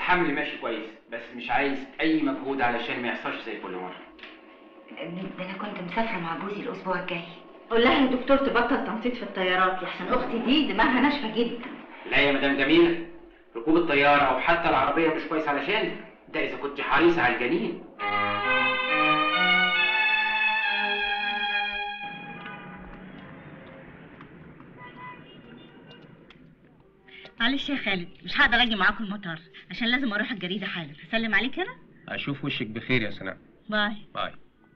الحمل ماشي كويس بس مش عايز اي مجهود علشان ما يحصلش زي كل مره ده انا كنت مسافره مع جوزي الاسبوع الجاي قول لها يا دكتور تبطل تنطيط في الطيارات لحسن اختي دي دماغها ناشفه جدا لا يا مدام جميله ركوب الطياره او حتى العربيه مش كويس علشان ده اذا كنت حريصه على الجنين معلش يا خالد مش هقدر اجي معاكم المطار عشان لازم اروح الجريده حالا هسلم عليك انا اشوف وشك بخير يا سناء باي باي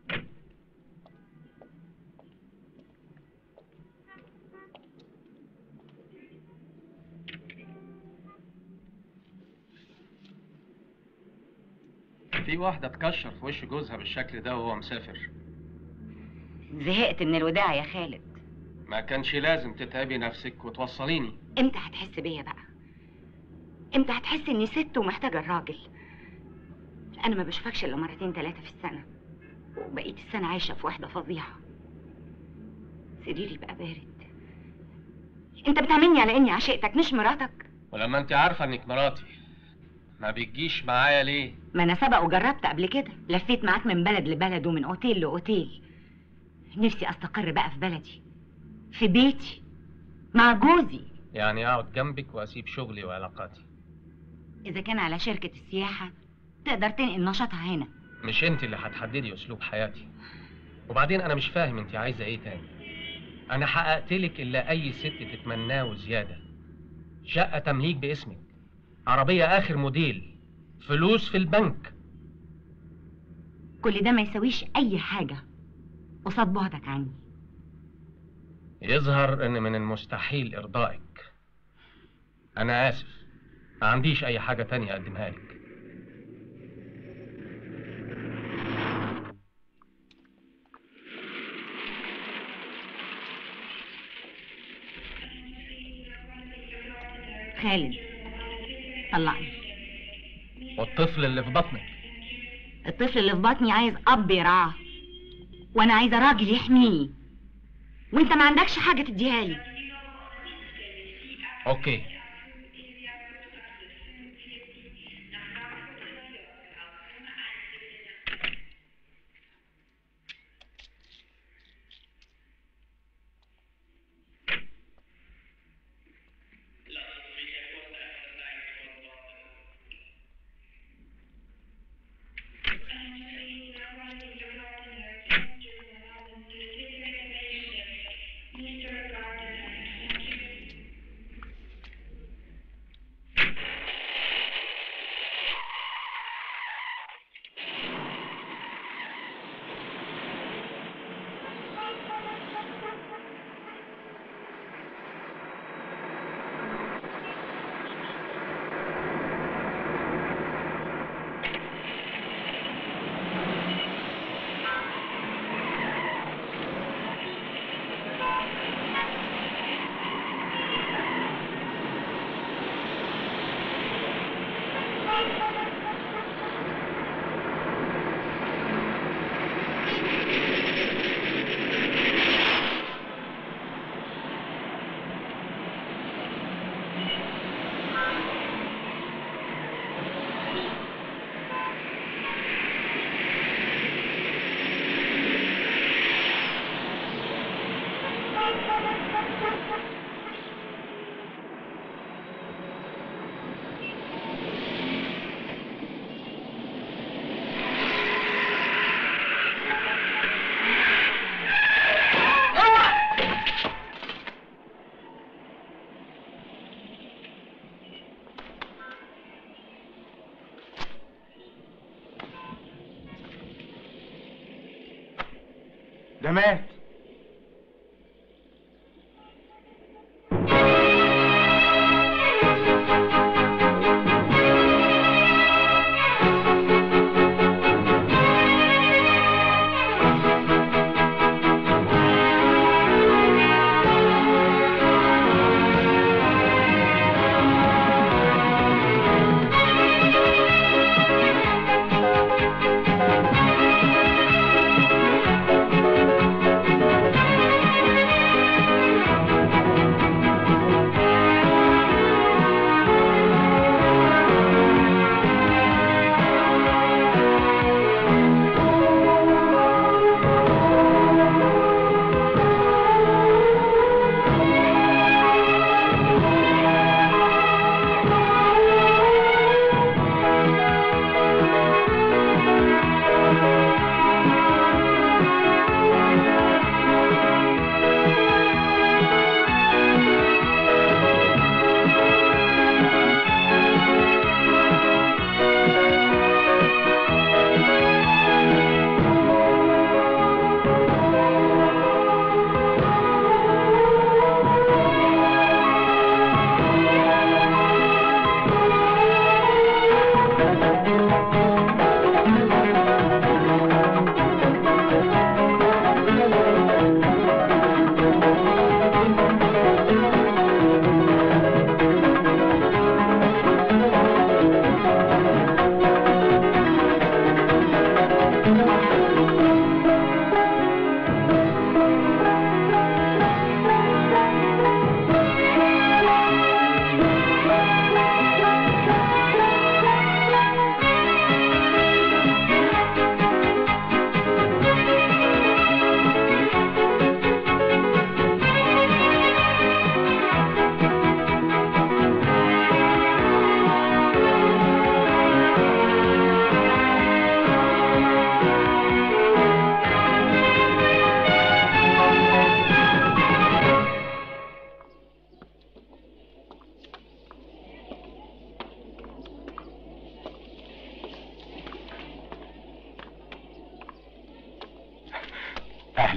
في واحدة تكشر في وش جوزها بالشكل ده وهو مسافر زهقت من الوداع يا خالد ما كانش لازم تتعبي نفسك وتوصليني امتى هتحس بيا بقى امتى هتحس اني ست ومحتاجه الراجل انا ما بشوفكش الا مرتين ثلاثه في السنه وبقيت السنه عايشه في وحده فظيعه سريري بقى بارد انت بتعاملني على اني عشقتك مش مراتك ولما انت عارفة انك مراتي ما بتجيش معايا ليه ما انا سبق وجربت قبل كده لفيت معاك من بلد لبلد ومن اوتيل لاوتيل نفسي استقر بقى في بلدي في بيتي مع جوزي يعني اقعد جنبك واسيب شغلي وعلاقاتي اذا كان على شركه السياحه تقدر تنقل نشاطها هنا مش انت اللي هتحددي اسلوب حياتي وبعدين انا مش فاهم انت عايزه ايه تاني انا حققت لك الا اي ست تتمناه وزياده شقه تمليك باسمك عربيه اخر موديل فلوس في البنك كل ده ما يسويش اي حاجه قصاد بعدك عني يظهر ان من المستحيل ارضائك انا اسف ما عنديش اي حاجه تانية اقدمها لك خالد طلعني والطفل اللي في بطنك الطفل اللي في بطني عايز اب يرعاه وانا عايزه راجل يحميه وانت ما عندكش حاجه تديها لي اوكي ده مات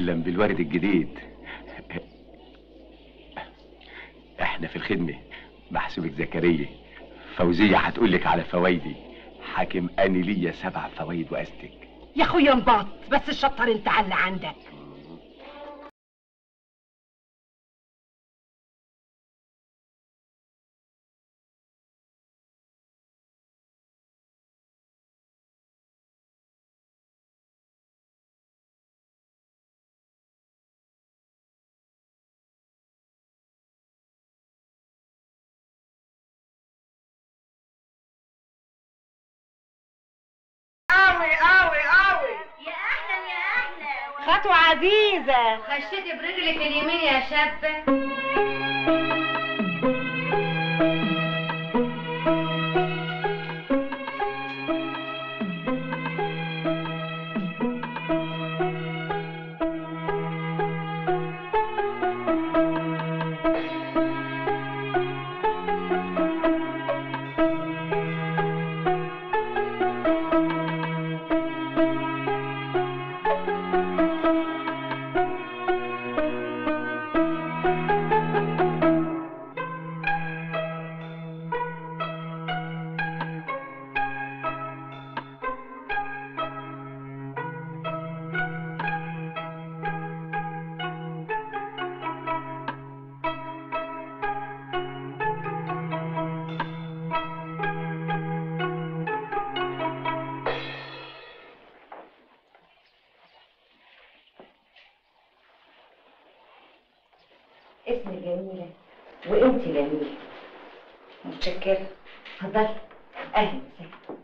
اهلا بالورد الجديد احنا في الخدمه محسوبك زكريا فوزيه هتقول لك على فوايدي حاكم اني ليا سبع فوايد واستك يا اخويا انبط بس الشطر انت على اللي عندك قوي قوي قوي يا اهلا يا اهلا خطوة عزيزة خشيتي برجلك اليمين يا شابة اسمي جميلة وانت جميلة متشكرة اتفضلي اهلا وسهلا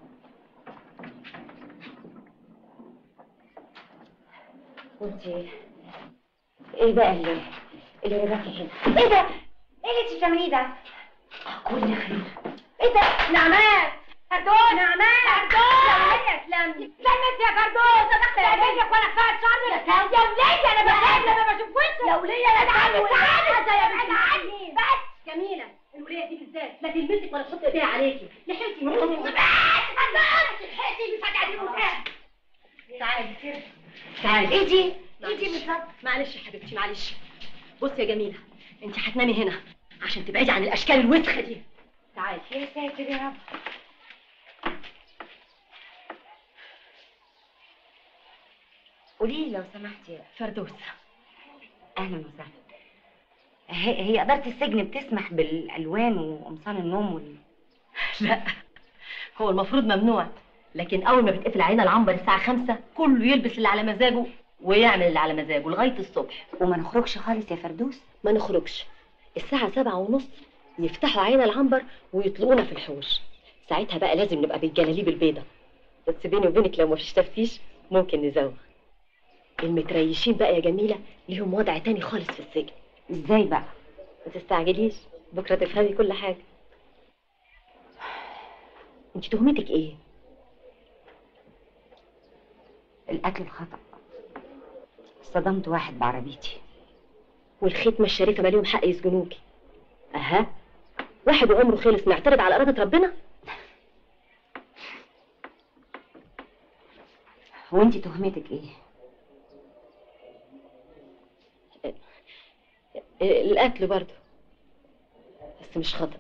وانت ايه بقى اللي اللي جابك هنا؟ ايه ده؟ ايه اللي انت بتعمليه ده؟ كل خير ايه ده؟ نعمات فردوس نعمات فردوس تسلمي تسلمي انت يا فردوس انا بجيبك وانا كفايه شر يا وليه انا بخاف لما بشوف وشه يا وليه انا تعالي تعالي يا بعيد عني بس جميله الوليه دي بالذات لا تلمسك ولا تحط ايديها عليكي لحقتي بس فردوس لحقتي مش هتعدي تعالي كده تعالي ايه دي؟ ايه معلش. دي بالظبط؟ معلش يا حبيبتي معلش بصي يا جميله انت هتنامي هنا عشان تبعدي عن الاشكال الوسخه دي تعالي يا ساتر يا رب قولي لي لو سمحتي فردوس اهلا وسهلا هي هي اداره السجن بتسمح بالالوان وقمصان النوم وال... لا هو المفروض ممنوع لكن اول ما بتقفل علينا العنبر الساعه خمسة كله يلبس اللي على مزاجه ويعمل اللي على مزاجه لغايه الصبح وما نخرجش خالص يا فردوس ما نخرجش الساعة سبعة ونص يفتحوا علينا العنبر ويطلقونا في الحوش ساعتها بقى لازم نبقى بالجلاليب البيضة بس بيني وبينك لو مفيش تفتيش ممكن نزوغ المتريشين بقى يا جميلة ليهم وضع تاني خالص في السجن ازاي بقى ما تستعجليش بكرة تفهمي كل حاجة انت تهمتك ايه؟ القتل الخطا صدمت واحد بعربيتي والختمة الشريفة ما ليهم حق يسجنوكي اها واحد وعمره خلص معترض على إرادة ربنا وانتي تهمتك ايه القتل برضه بس مش خطأ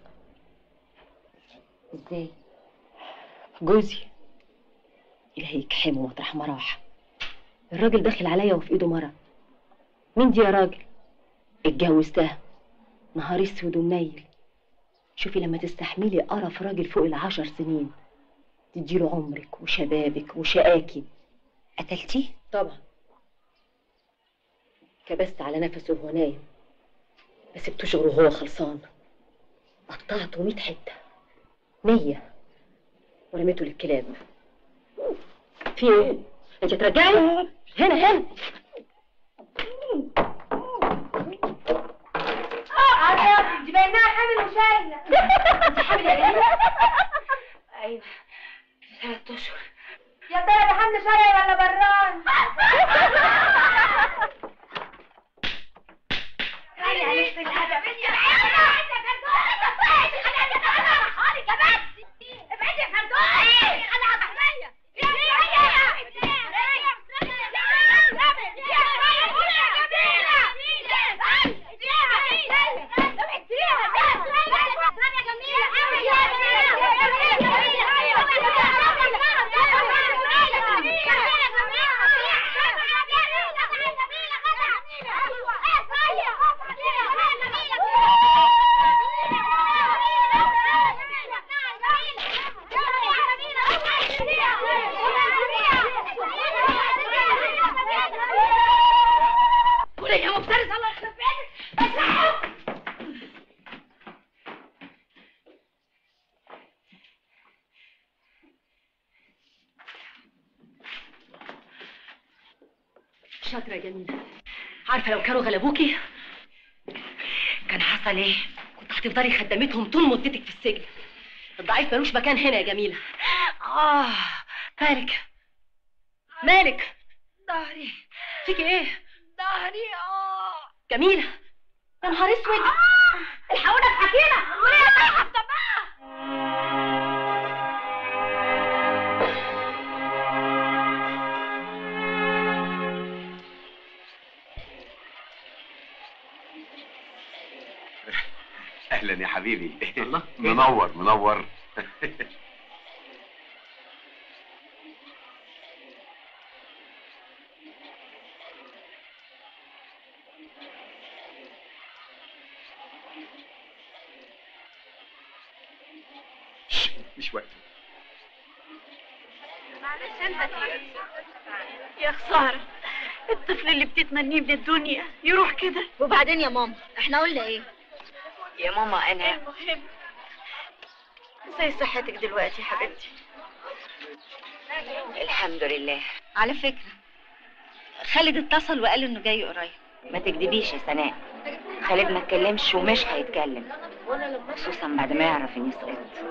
ازاي جوزي إلهي يكحمه مطرح ما راح الراجل داخل عليا وفي ايده مرة مين دي يا راجل اتجوزتها نهار اسود ومنيل شوفي لما تستحملي قرف راجل فوق العشر سنين تديله عمرك وشبابك وشقاكي قتلتيه طبعا كبست على نفسه وهو نايم ما سبتوش غير وهو خلصان قطعته مية حتة مية ورميته للكلاب في ايه؟ انت ترجعي؟ هنا هنا دي بينها حامل وشايله انت حامل يا جميلة؟ ايوه ثلاث اشهر يا ترى ده حمل شرعي ولا بران تعالي عليك بالادب فين يا مفترس الله يخرب بيتك اسمعوا شاطرة يا جميلة عارفة لو كانوا غلبوكي كان حصل ايه؟ كنت هتفضلي خدمتهم طول مدتك في السجن الضعيف ملوش مكان هنا يا جميلة اه مالك مالك ظهري فيكي ايه؟ ظهري اه جميلة يا نهار اسود الحقونا بحكينا وليه طايحه بطبقها اهلا يا حبيبي الله. منور منور شش، مش وقت يا خساره الطفل اللي بتتمنيه من الدنيا يروح كده وبعدين يا ماما احنا قلنا ايه يا ماما انا المهم زي صحتك دلوقتي يا حبيبتي الحمد لله على فكرة خالد اتصل وقال انه جاي قريب ما تكدبيش يا سناء خالد ما اتكلمش ومش هيتكلم خصوصا بعد ما يعرف اني سقطت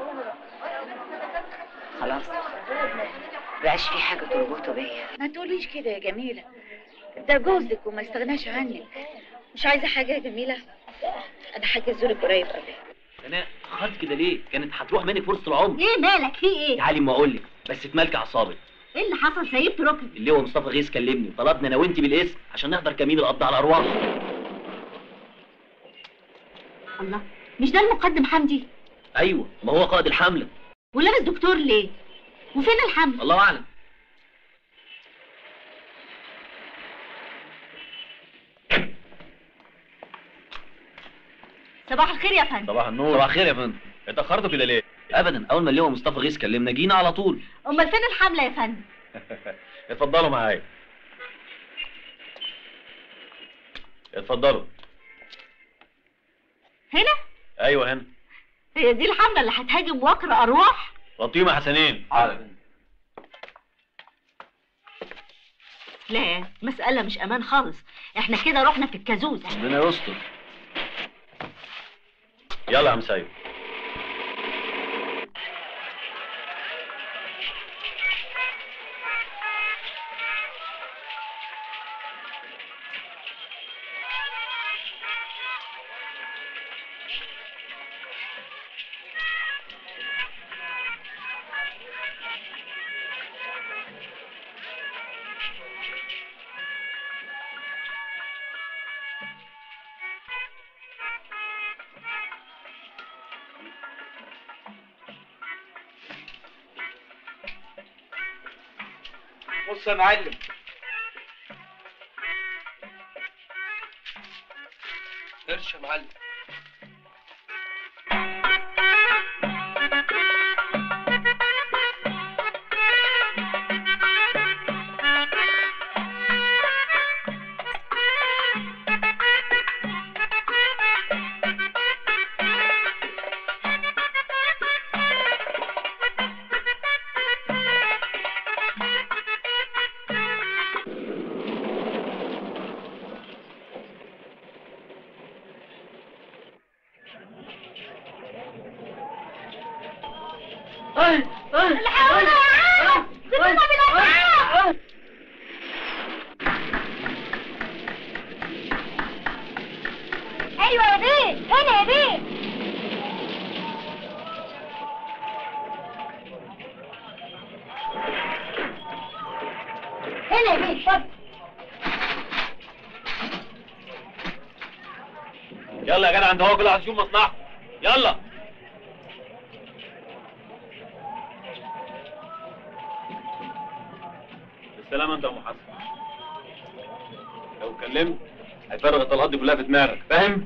خلاص بقاش في حاجه تربطه بيا ما تقوليش كده يا جميله ده جوزك وما استغناش عنك مش عايزه حاجه يا جميله انا هجهزهولك قريب قوي سناء اتأخرت كده ليه؟ كانت هتروح منك فرصة العمر ايه مالك في ايه تعالي ما اقول لك بس في ملك اعصابك ايه اللي حصل سيبت ركن اللواء مصطفى غيث كلمني طلبنا انا وانت بالاسم عشان نحضر كمين القبض على الارواح الله مش ده المقدم حمدي ايوه ما هو قائد الحمله ولابس دكتور ليه وفين الحمل الله اعلم صباح الخير يا فندم صباح النور صباح الخير يا فندم اتاخرتوا كده ليه ابدا اول ما اللواء مصطفى غيث كلمنا جينا على طول امال فين الحمله يا فندم اتفضلوا معايا اتفضلوا هنا ايوه هنا هي دي الحمله اللي هتهاجم وكر ارواح غطيهم يا حسنين لا مسألة مش أمان خالص احنا كده رحنا في الكازوزة ربنا يستر يلا يا عم سيد بص يا معلم قرش يا معلم الحقونا يا عم سيبونا بالاسعاف ايوه يا بيه هنا يا بيه هنا يا بيه اتفضل يلا يا جدع انت هو كده عايز يشوف مصلحته يلا بالسلامة انت يا ام حسن لو اتكلمت هيفرغ الطلقات دي كلها في دماغك فاهم؟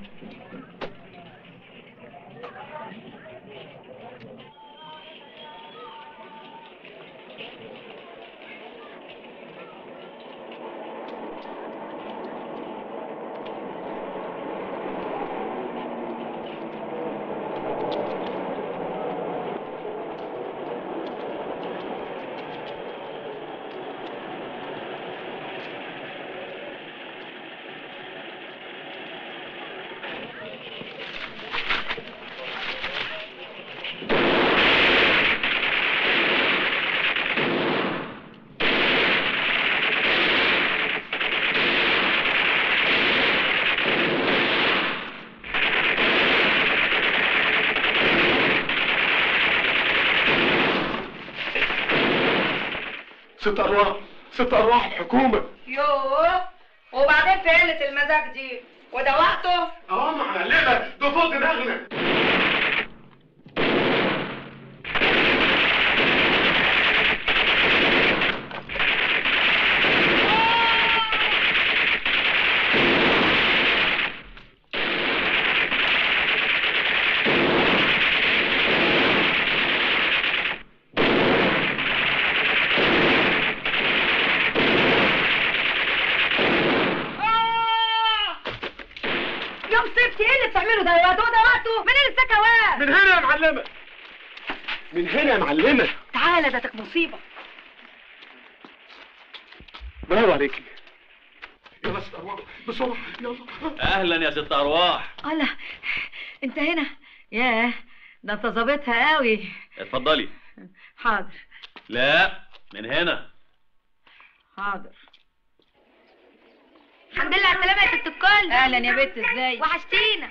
ست ارواح ست ارواح الحكومه يوه وبعدين في قلة المزاج دي وده وقته اه معلمه ده فوق دماغنا يا مصيبتي ايه اللي بتعمله ده يا واد هو ده وقته من اللي السكوات من هنا يا معلمه من هنا يا معلمه تعالى ده تك مصيبة برافو عليكي يلا ست ارواح بسرعه يلا اهلا يا ست ارواح الله انت هنا ياه ده انت ظابطها قوي اتفضلي حاضر لا من هنا حاضر الحمد لله على السلامة يا ست الكل اهلا يا بنت ازاي وحشتينا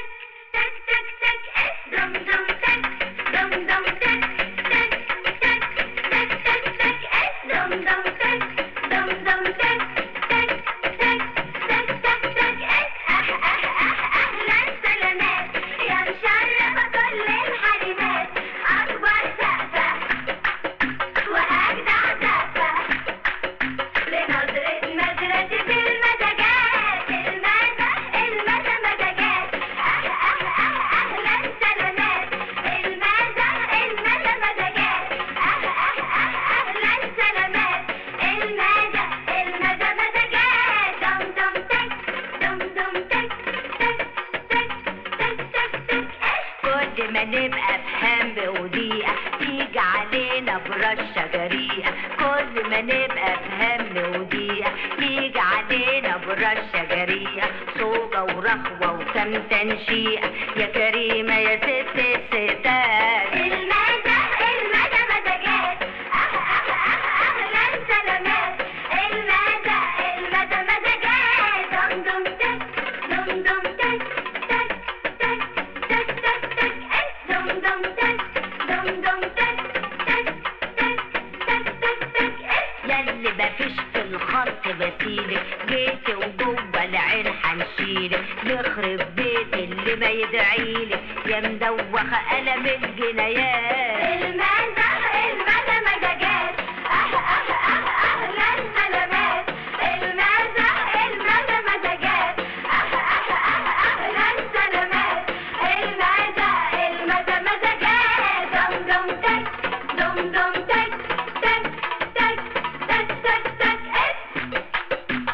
كل ما نبقى في هم وضيقة تيجي علينا برشة جريئة كل ما نبقى في هم وضيقة تيجي علينا برشة جريئة صوبة ورخوة وكم تنشيئة يا كريمة يا ست الستات المدى المدى مدجات أه أه أه أهلا سلامات المدى المدى مدجات دم دم تك دم دم تك تك تك تك تك تك دم دم تك دم دم تك تك تك تك تك تك ياللي مفيش في الخط بسيلك جيت وجوه العين هنشيلك يخرب بيت اللي ما يدعيلك يا مدوخة قلم الجنايات المدى المدى مدجات أه أه أه أهلا سلامات المدى المدى مدجات أه أه أه أهلا سلامات المدى المدى مدجات دم دم تك دم دم تك تك تك تك تك تك اس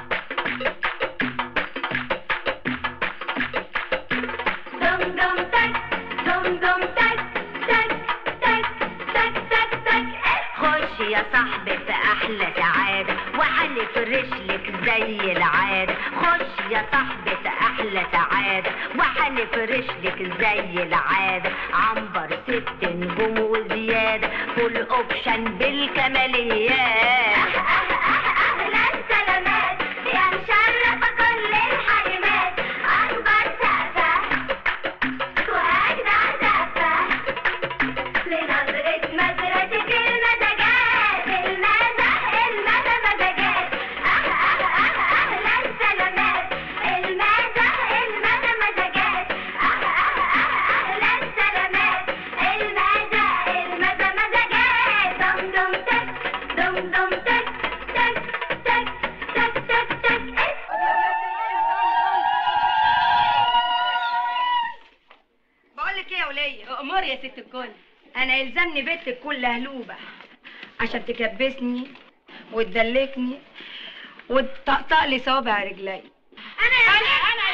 دم دم تك دم دم تك تك تك تك تك تك خش يا صاحبي في احلى سعاده وهنفرش لك زي العاده خش يا صاحبي في احلى سعاده وهنفرش لك زي العاده عنبر ست نجوم وزياده فول اوبشن بالكماليات اهلا سلامات يا مشرفه كل الحريمات اكبر سقفه وأجدع زفة لنظرة مزرتك المزجات المزة المزة مزجات أه أه أه أهلا سلامات المزة المزة مزجات أه أه أه أهلا سلامات المزة المزة مزجات دم دم تك دم دم تك تك تك تك تك تك بقول لك ايه يا وليه امور يا ست الكل انا يلزمني بنتك كل هلوبه عشان تكبسني وتدلكني وتطقطق لي صوابع رجلي انا انا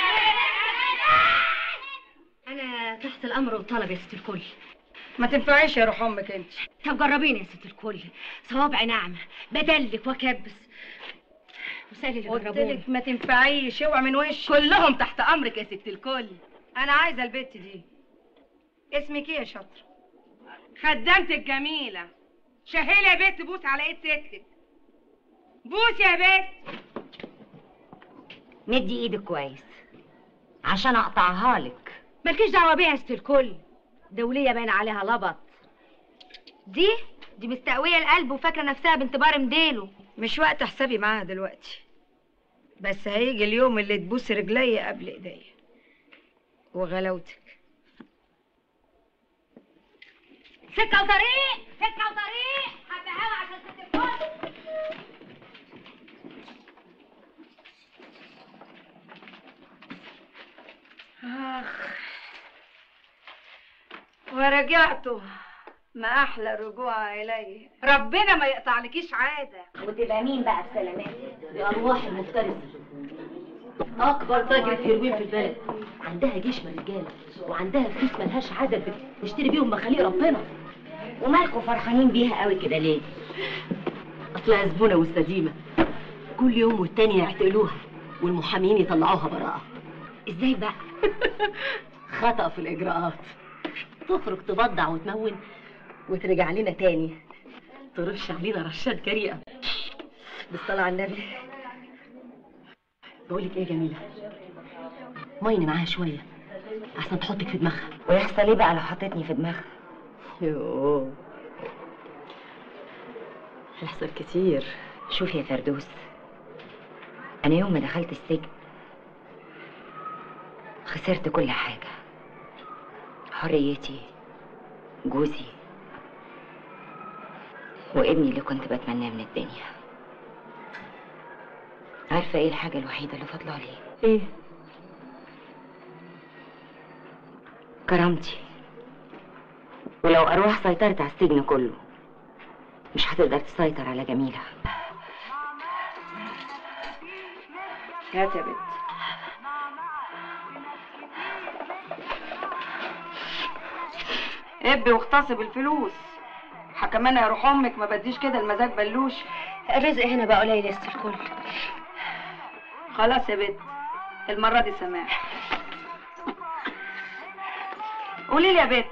انا تحت الامر والطلب يا ست الكل ما تنفعيش يا روح امك انت طب جربيني يا ست الكل صوابعي ناعمه بدلك واكبس وسالي اللي قلت جربوني لك ما تنفعيش اوعى من وش كلهم تحت امرك يا ست الكل انا عايزه البت دي اسمك ايه يا شاطر خدامتك جميله شهيلة يا بنت بوس على ايد ستك بوس يا بنت مدي ايدك كويس عشان اقطعها لك مالكيش دعوه بيها يا ست الكل دوليه باين عليها لبط دي دي مستقويه القلب وفاكره نفسها بنت بار مديله مش وقت حسابي معاها دلوقتي بس هيجي اليوم اللي تبوس رجليا قبل ايديا وغلاوتك سكه وطريق سكه وطريق حبه هوا عشان ست الكل اخ ورجعته ما احلى الرجوع اليه ربنا ما يقطعلكيش عاده وتبقى مين بقى بسلامات دي ارواح المفترسه اكبر تاجرة هيروين في البلد عندها جيش من الرجاله وعندها فلوس ملهاش عدد بتشتري بيهم مخاليق ربنا ومالكوا فرحانين بيها قوي كده ليه اصلها زبونه مستديمه كل يوم والتاني يعتقلوها والمحامين يطلعوها براءه ازاي بقى خطأ في الإجراءات تخرج تبضع وتمون وترجع لنا تاني ترش علينا رشاد جريئة بالصلاة على النبي بقولك ايه يا جميلة مايني معاها شوية أحسن تحطك في دماغها ويحصل ايه بقى لو حطيتني في دماغها يوه هيحصل كتير شوفي يا فردوس انا يوم ما دخلت السجن خسرت كل حاجة حريتي جوزي وابني اللي كنت بتمناه من الدنيا عارفة ايه الحاجة الوحيدة اللي فاضلة لي ايه كرامتي ولو أرواح سيطرت على السجن كله مش هتقدر تسيطر على جميلة هات يا بنت ابي واغتصب الفلوس حكمان يا روح امك ما بديش كده المزاج بلوش الرزق هنا بقى قليل يا الكل خلاص يا بنت المرة دي سماح قولي لي يا بنت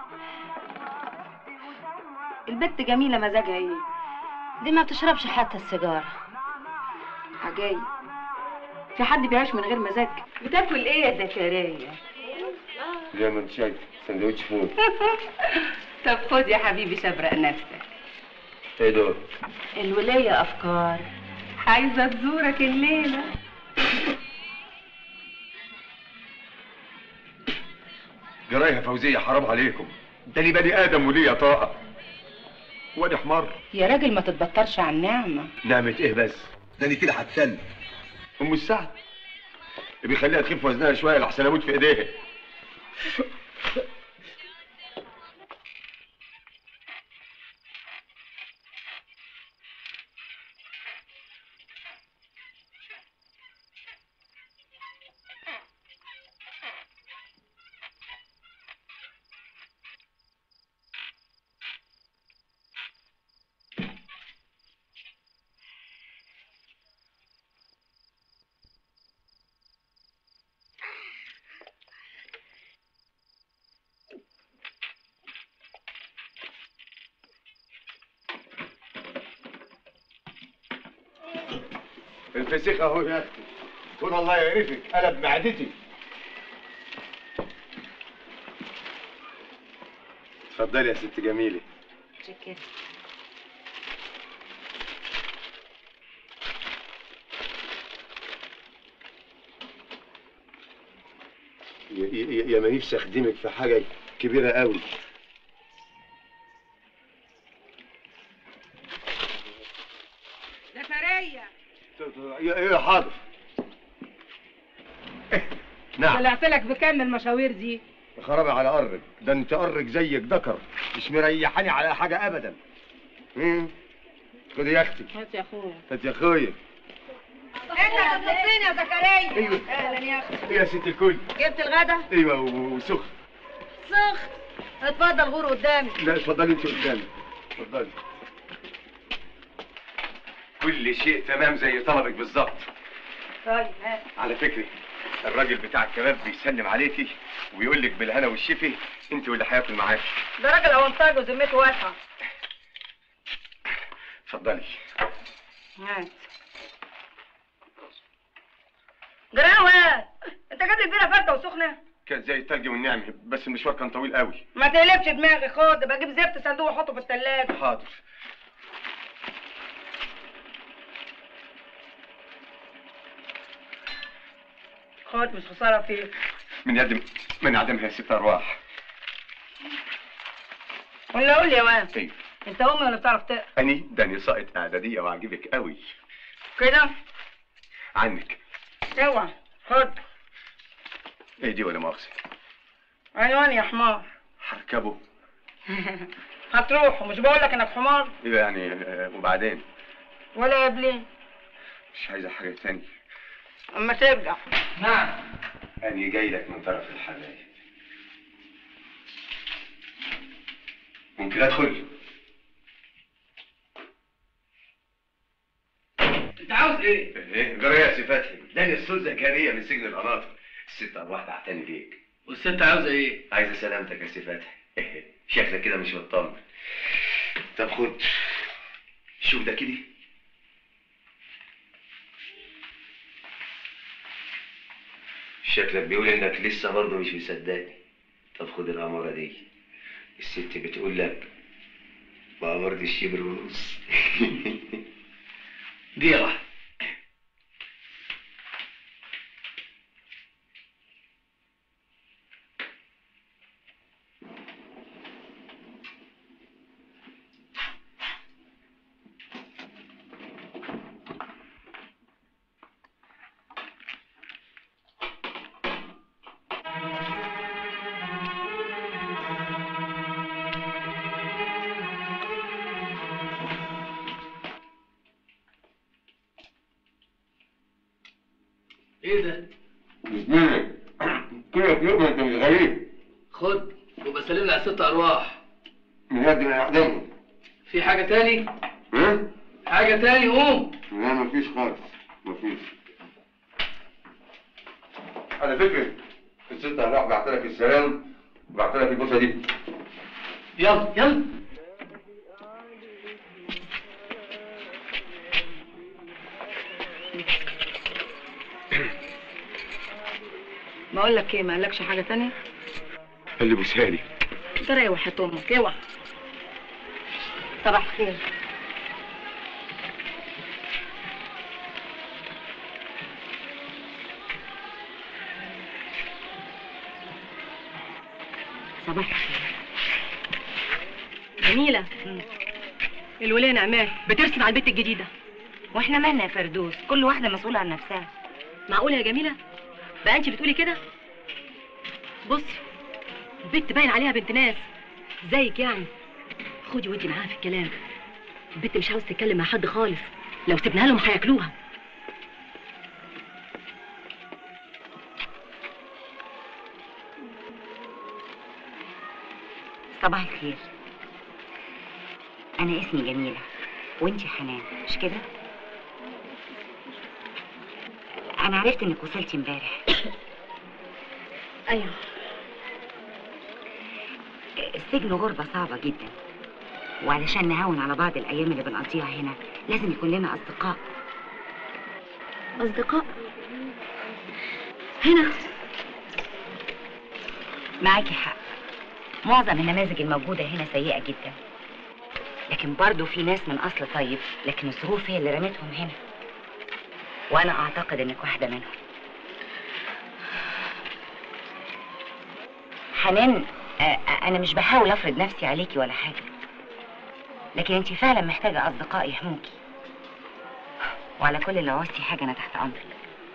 البت جميلة مزاجها ايه؟ دي ما بتشربش حتى السيجارة عجايب في حد بيعيش من غير مزاج بتاكل ايه يا زكريا زي ما انت شايف سندوتش فول طب خد يا حبيبي شبرق نفسك ايه دول؟ الولاية أفكار عايزة تزورك الليلة جرايها فوزية حرام عليكم ده لي بني آدم وليا طاقة وادي حمار يا راجل ما تتبطرش عن نعمه نعمة ايه بس؟ ده انا كده هتسلم ام السعد بيخليها تخف وزنها شوية لحسن اموت في ايديها الفسيخ اهو يا اختي قول الله يعرفك قلب معدتي اتفضلي يا ست جميلة شكرا يا- يا يا ما نفسي اخدمك في حاجة كبيرة قوي زكريا يا يا حاضر نعم طلعت لك بكام من المشاوير دي خرابي على قرك ده انت قرك زيك ذكر مش مريحاني على حاجة ابدا امم خدي يا اختي هات يا اخويا هات يا اخويا انت هتطلبني يا زكريا ايوه اهلا يا اختي ايه يا ست الكل جبت الغدا ايوه و- وسخن سخن اتفضل غور قدامي لا اتفضلي انت قدامي اتفضلي كل شيء تمام زي طلبك بالظبط طيب هات على فكرة الراجل بتاع الكباب بيسلم عليكي ويقول لك بالهنا والشفي انت واللي هياكل معاكي ده راجل اونطاج وذمته واسعه اتفضلي هات جراوة انت جايب لي البيره فاتة وسخنه كانت زي التلج والنعم بس المشوار كان طويل قوي ما تقلبش دماغي خد بجيب زبط صندوق واحطه في الثلاجه حاضر خد مش خساره فيك من يد من عدمها يا ست ارواح ولا قول لي يا واد ايوه انت امي ولا بتعرف تقرا اني داني ساقط اعداديه وعجبك قوي كده عنك اوعى خد ايه دي ولا مؤاخذه عنوان يا حمار هركبه هتروح ومش بقول لك انك حمار ايه يعني آه، وبعدين ولا يا بلين مش عايزه حاجه تاني اما ترجع نعم اني جاي لك من طرف الحبايب ممكن ادخل انت عاوز ايه؟ ايه جرى يا سي فتحي داني الصوت زكريا من سجن القناطر الست ارواح تعتني بيك والست عاوزه ايه؟ عايزه سلامتك يا سي فتحي شكلك كده مش مطمن طب خد شوف ده كده شكلك بيقول انك لسه برضه مش مصدقني طب خد الاماره دي الست بتقول لك بأمارة الشبر ونص دي واحده ايه ده؟ الاثنين كده لقمه انت مش غريب خد وبسلم لي على ست ارواح من يد من اقدامه في حاجه تاني؟ ها؟ حاجه تاني قوم لا مفيش خالص مفيش على فكرة الست هروح بعت لك السلام وبعت لك البوسة دي يلا يلا بقول لك ايه ما قالكش حاجه تانية اللي بوسها لي ترى وحياة امك اوعى صباح الخير صباح الخير جميلة الولية نعمان بترسم على البيت الجديدة واحنا مالنا يا فردوس كل واحده مسؤوله عن نفسها معقولة يا جميلة بقى انت بتقولي كده بصي البت باين عليها بنت ناس زيك يعني خدي ودي معاها في الكلام البت مش عاوز تتكلم مع حد خالص لو سيبناها لهم هياكلوها صباح الخير انا اسمي جميله وانتي حنان مش كده انا عرفت انك وصلتي امبارح ايوه السجن غربه صعبه جدا وعلشان نهون على بعض الايام اللي بنقضيها هنا لازم يكون لنا اصدقاء اصدقاء هنا معاكي حق معظم النماذج الموجودة هنا سيئة جدا لكن برضو في ناس من أصل طيب لكن الظروف هي اللي رمتهم هنا وأنا أعتقد إنك واحدة منهم حنان آه، آه، أنا مش بحاول أفرض نفسي عليكي ولا حاجة لكن أنت فعلا محتاجة أصدقاء يحموكي وعلى كل لو عوزتي حاجة أنا تحت أمرك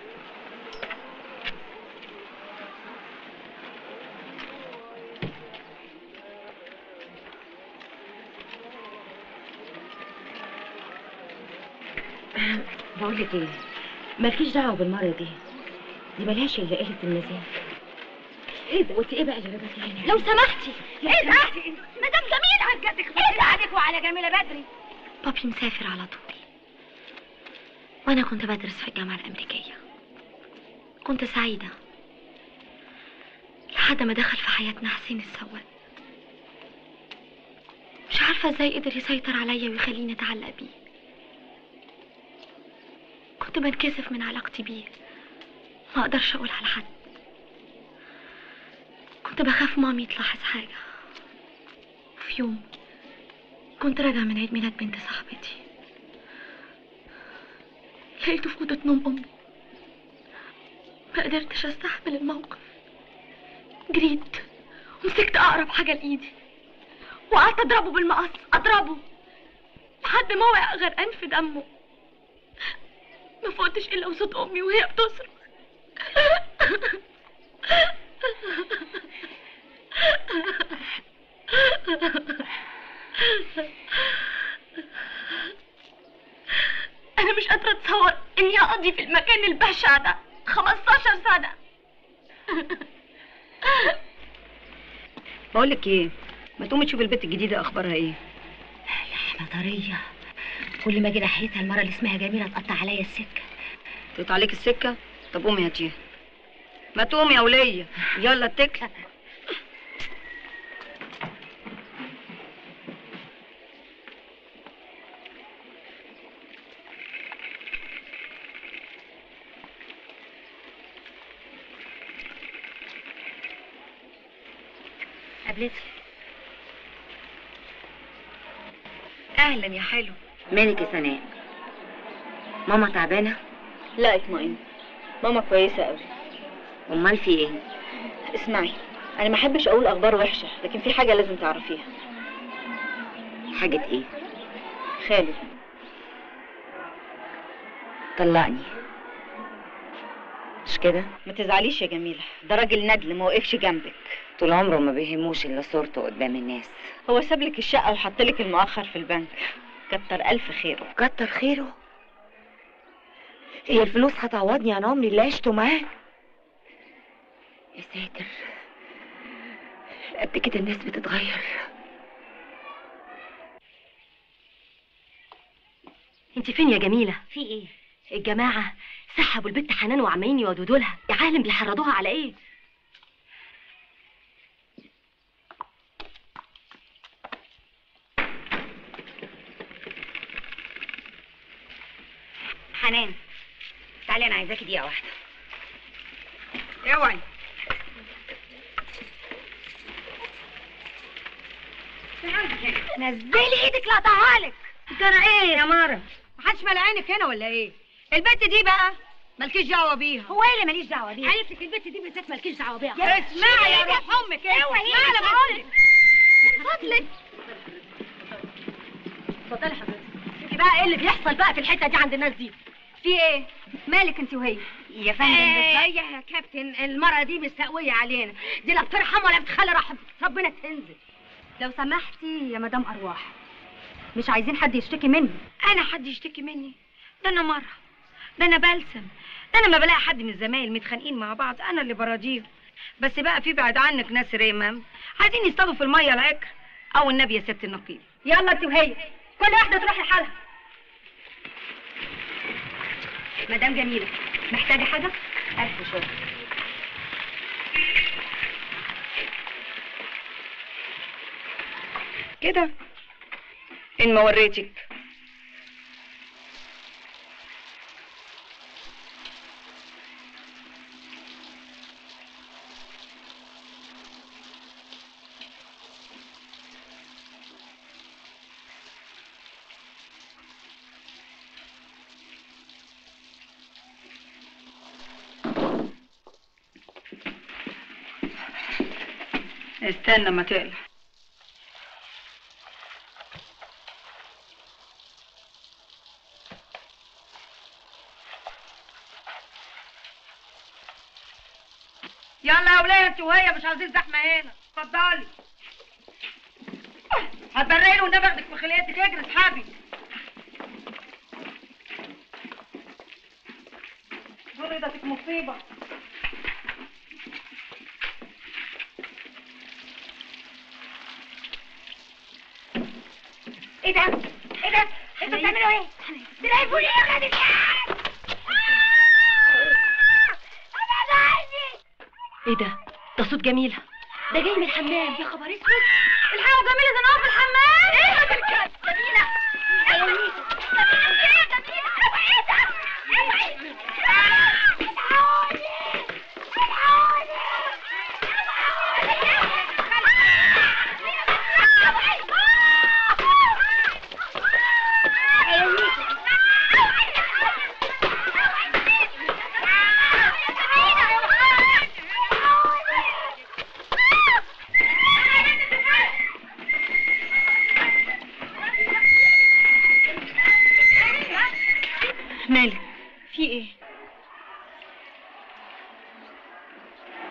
بقول لك ايه مالكيش دعوه بالمره دي دي ملهاش الا قله الميزان ايه ده وانت ايه بقى اللي جابك هنا لو سمحتي ايه ده مدام جميلة بجد ايه ده عليك وعلى جميلة بدري بابي مسافر على طول وأنا كنت بدرس في الجامعة الأمريكية كنت سعيدة لحد ما دخل في حياتنا حسين السواق مش عارفة ازاي قدر يسيطر عليا ويخليني اتعلق بيه كنت بتكسف من علاقتي بيه ما اقدرش اقول على حد كنت بخاف مامي تلاحظ حاجة في يوم كنت راجعة من عيد ميلاد بنت صاحبتي لقيته في أوضة نوم أمي ما قدرتش أستحمل الموقف جريت ومسكت أقرب حاجة لإيدي وقعدت أضربه بالمقص أضربه لحد ما وقع غرقان في دمه ما فقتش إلا وصوت أمي وهي بتصرخ أنا مش قادرة أتصور إني أقضي في المكان البشع ده 15 سنة بقول لك ايه ما تقومي تشوفي البت الجديده اخبارها ايه انا طريه كل ما اجي ناحيتها المره اللي اسمها جميله تقطع عليا السكه تقطع عليك السكه طب قومي هاتيها ما تقومي يا وليه يلا اتكلي قابلتي اهلا يا حلو مالك يا سناء ماما تعبانه لا اطمئن ماما كويسه قوي امال في ايه اسمعي انا ما احبش اقول اخبار وحشه لكن في حاجه لازم تعرفيها حاجه ايه خالد طلقني مش كده ما تزعليش يا جميله ده راجل ندل ما وقفش جنبك طول عمره ما بيهموش الا صورته قدام الناس هو ساب لك الشقه وحط لك المؤخر في البنك كتر الف خيره كتر خيره هي الفلوس هتعوضني عن عمري اللي عشته معاه يا ساتر قد كده الناس بتتغير انت فين يا جميله في ايه الجماعه سحبوا البت حنان وعمالين يودودوا لها يا عالم بيحرضوها على ايه حنان تعالي انا عايزاكي دقيقه واحده اوعي نزلي ايدك لا اقطعها ترى ايه يا مارا محدش مال عينك هنا ولا ايه البت دي بقى مالكيش دعوه بيها هو ايه اللي ماليش دعوه بيه قالت لك البت دي بالذات مالكيش دعوه بيها يا اسمعي يا شيلي روح امك ايه اوعي اسمعي انا ايدك بقول لك من فضلك اتفضلي حضرتك انت بقى ايه اللي بيحصل بقى في الحته دي عند الناس دي في ايه مالك انت وهي يا فندم ايه بالظبط يا كابتن المرة دي مستقوية علينا دي لا بترحم ولا بتخلي رحمة ربنا تنزل لو سمحتي يا مدام ارواح مش عايزين حد يشتكي مني انا حد يشتكي مني ده انا مرة ده انا بلسم ده انا ما بلاقي حد من الزمايل متخانقين مع بعض انا اللي براضيهم بس بقى في بعد عنك ناس رمم عايزين يصطادوا في المية العكر او النبي يا ست النقيب يلا انت وهي كل واحده تروح لحالها مدام جميله محتاجه حاجه الف شكر كده ان ما وريتك استنى ما تقلع يلا يا ولاد انت وهي مش عايزين زحمه هنا اتفضلي هتبرقي له اخدك في خليتك اجري اسحبي ضربتك مصيبه ايه ده ايه ده انتوا بتعملوا ايه تلعبوا ليه يا ولاد ايه ده ده صوت جميله ده جاي من الحمام يا خبر اسود الحقوا جميله ده نقف في الحمام ايه هذا الكلام جميله جميله ايه يا جميله ايه ده الحقوني الحقوني الحقوني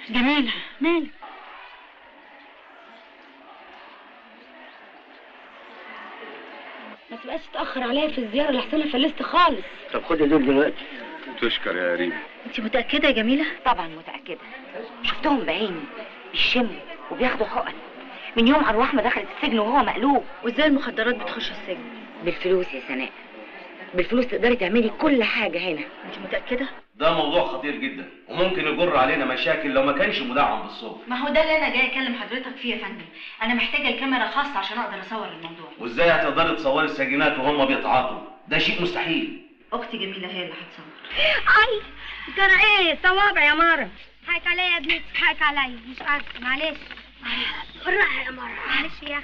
جميلة مالك ما تبقاش تأخر عليا في الزيارة لحسن أنا فلست خالص طب خدي دول دلوقتي تشكر يا ريم انت متأكدة يا جميلة؟ طبعا متأكدة شفتهم بعيني بيشموا وبياخدوا حقن من يوم أرواح ما دخلت السجن وهو مقلوب وازاي المخدرات بتخش السجن؟ بالفلوس يا سناء بالفلوس تقدري تعملي كل حاجة هنا انت متأكدة؟ ده موضوع خطير جدا وممكن يجر علينا مشاكل لو ما كانش مدعم بالصوت ما هو ده اللي انا جاي اكلم حضرتك فيه يا فندم انا محتاجه الكاميرا خاصه عشان اقدر اصور الموضوع وازاي هتقدري تصوري السجينات وهم بيتعاطوا ده شيء مستحيل اختي جميله هي اللي هتصور اي ترى ايه صوابع يا مره حقك عليا يا بنتي حقك عليا مش قصدي معلش معلش بالراحه يا مره معلش يا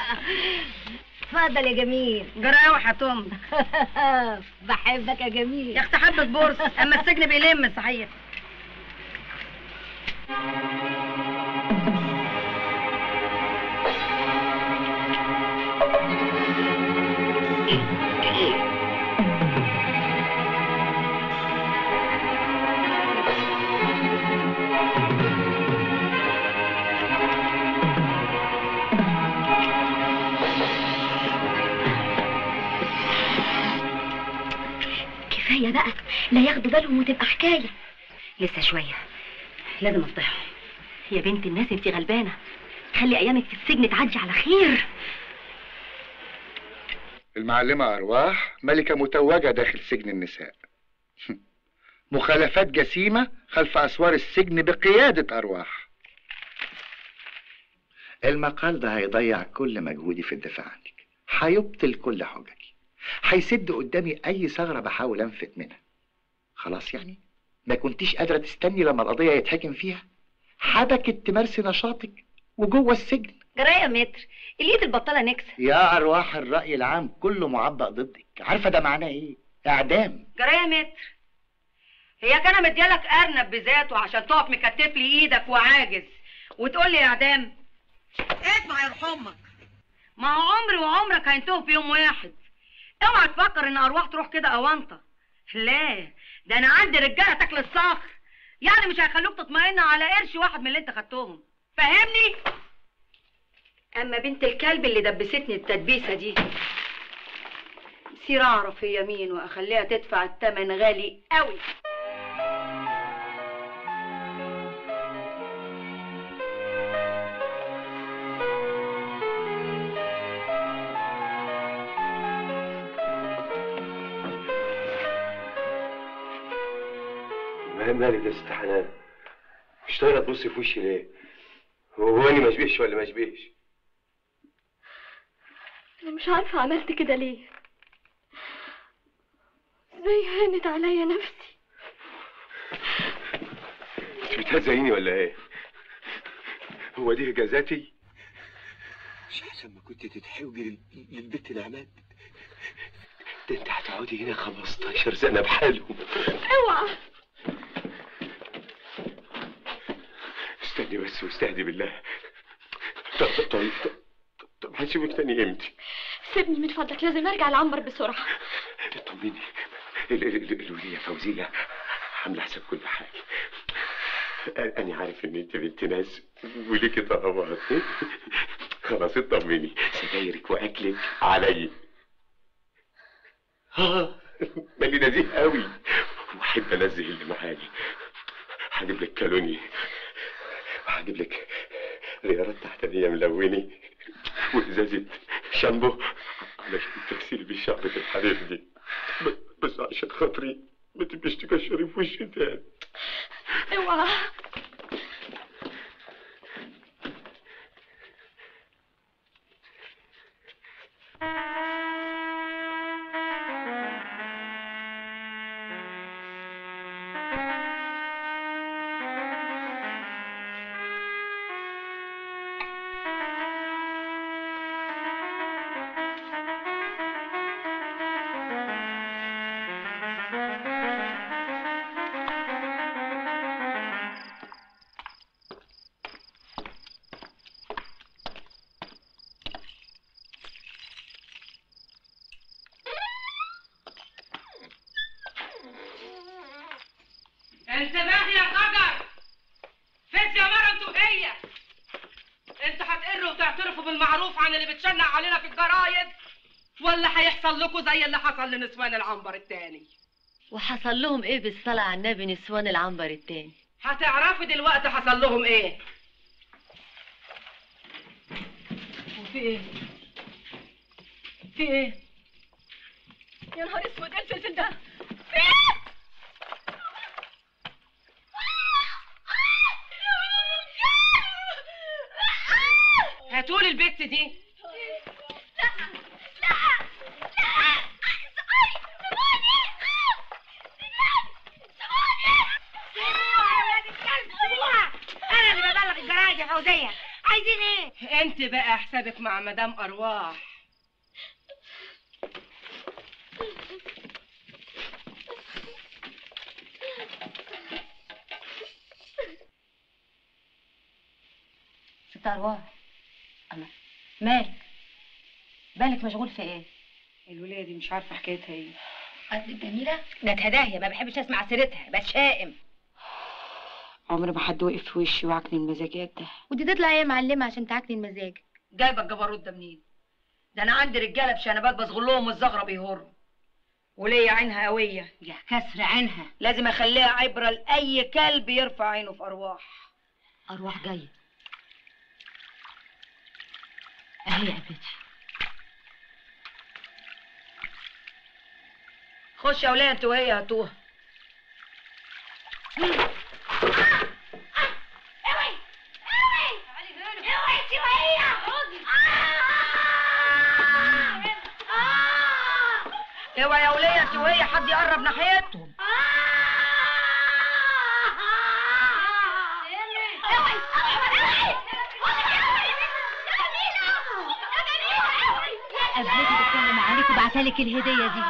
اتفضل يا جميل جراوي حتم بحبك يا جميل يا اختي حبة بورس اما السجن بيلم صحيح كفاية بقى لا ياخدوا بالهم وتبقى حكاية لسه شوية لازم افضحهم يا بنت الناس انت غلبانه خلي ايامك في السجن تعدي على خير المعلمة أرواح ملكة متوجة داخل سجن النساء مخالفات جسيمة خلف أسوار السجن بقيادة أرواح المقال ده هيضيع كل مجهودي في الدفاع عنك هيبطل كل حججي هيسد قدامي أي ثغرة بحاول أنفت منها خلاص يعني ما كنتيش قادرة تستني لما القضية يتحكم فيها حبكت تمارسي نشاطك وجوه السجن جرايه متر اليد البطاله نكسه يا أرواح الرأي العام كله معبأ ضدك عارفة ده معناه إيه؟ إعدام جرايه متر هي كان مديالك ارنب بذاته عشان تقف مكتف لي ايدك وعاجز وتقول لي اعدام اسمع يا امك ما هو عمري وعمرك هينتهوا في يوم واحد اوعى تفكر ان ارواح تروح كده اوانطه لا ده انا عندي رجاله تاكل الصخر يعني مش هيخلوك تطمئن على قرش واحد من اللي انت خدتهم فاهمني اما بنت الكلب اللي دبستني التدبيسه دي سير اعرف هي مين واخليها تدفع الثمن غالي قوي ما مالك يا ست حنان مش طايره تبصي في وشي ليه هو انا ما اشبهش ولا ما اشبهش انا مش عارفه عملت كده ليه ازاي هانت عليا نفسي انت بتهزقيني ولا ايه هو دي جزاتي مش احسن ما كنت تتحوجي لل- للبت نعمات ده انت هتقعدي هنا 15 سنه بحالهم اوعى استني بس واستهدي بالله طب طب طب طب, طب هسيبك تاني امتى سيبني من فضلك لازم ارجع العنبر بسرعه طمني ال- ال- ال- الولية فوزية عاملة حساب كل حاجة أ- أنا عارف إن أنت بنت ناس وليكي طلبات خلاص اطمني سجايرك وأكلك عليا اه مالي نزيه قوي وأحب أنزه اللي معايا هجيب لك كالوني وهجيب لك غيارات تحتانية ملوني وإزازة شامبو علشان تغسلي بيه شعرة الحرير دي ب- بس عشان خاطري ما تبقيش تكشري في وشي تاني اوعى انتبه يا حجر فز لكم بالمعروف عن اللي بتشنق علينا في الجرايد ولا هيحصل لكم زي اللي حصل لنسوان العنبر التاني وحصل لهم ايه بالصلاة على النبي نسوان العنبر التاني هتعرفي دلوقتي حصل لهم ايه وفي ايه؟ في ايه؟ يا نهار اسود ايه الفلفل ده؟ في ايه؟ هاتولي البت دي انا اللي ببلغ الجرايد يا فوزيه عايزين ايه انت بقى حسابك مع مدام ارواح ست ارواح الله مالك بالك مشغول في ايه الوليه دي مش عارفه حكايتها ايه قصدك جميله ده تداهيه ما بحبش اسمع سيرتها بتشائم عمر ما حد وقف في وشي وعكني المزاجات ده ودي تطلع ايه يا معلمه عشان تعكني المزاج جايبه الجبروت ده منين ده انا عندي رجاله بشنبات بصغر لهم والزغره بيهروا وليا عينها قويه يا كسر عينها لازم اخليها عبره لاي كلب يرفع عينه في ارواح ارواح جايه اهي يا بنتي خش يا وليه انت وهي هاتوها اوعى يا وليه انت وهي حد يقرب ناحيتهم قبلتي بتكلم عليك وبعتلك الهديه دي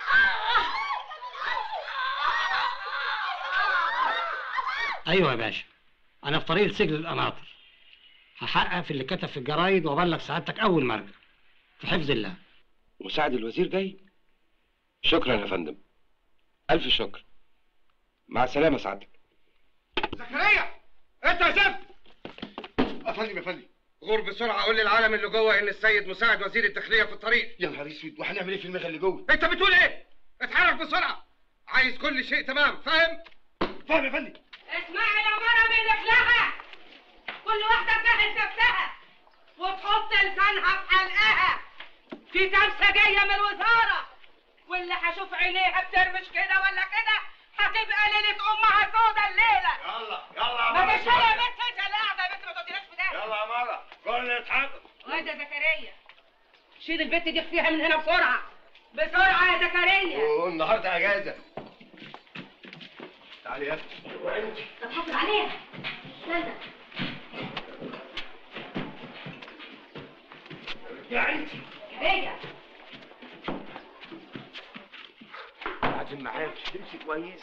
ايوه يا باشا انا في طريق سجن القناطر هحقق في اللي كتب في الجرايد وابلغ سعادتك اول ما ارجع في حفظ الله مساعد الوزير جاي شكرا يا فندم الف شكر مع السلامه سعادتك زكريا انت يا زفت افندم يا فندم غور بسرعه قول للعالم اللي جوه ان السيد مساعد وزير الداخليه في الطريق يا نهار اسود وهنعمل ايه في المغل اللي جوه انت بتقول ايه اتحرك بسرعه عايز كل شيء تمام فاهم فاهم يا فندم اسمعي يا مرة منك لها كل واحدة تجهز نفسها وتحط لسانها في حلقها في تمسة جاية من الوزارة واللي هشوف عينيها بترمش كده ولا كده هتبقى ليلة أمها سودا الليلة يلا يلا ما تشيلي يا بنت انت اللي قاعدة يا بنت ما توديناش في ده يلا يا مره كل يتحرك واد يا زكريا شيل البت دي اخفيها من هنا بسرعة بسرعة يا زكريا والنهارده اجازه تعالي يا اختي وانت طب حافظ عليها استنى يا انت زكريا قاعدين معاك تمشي كويس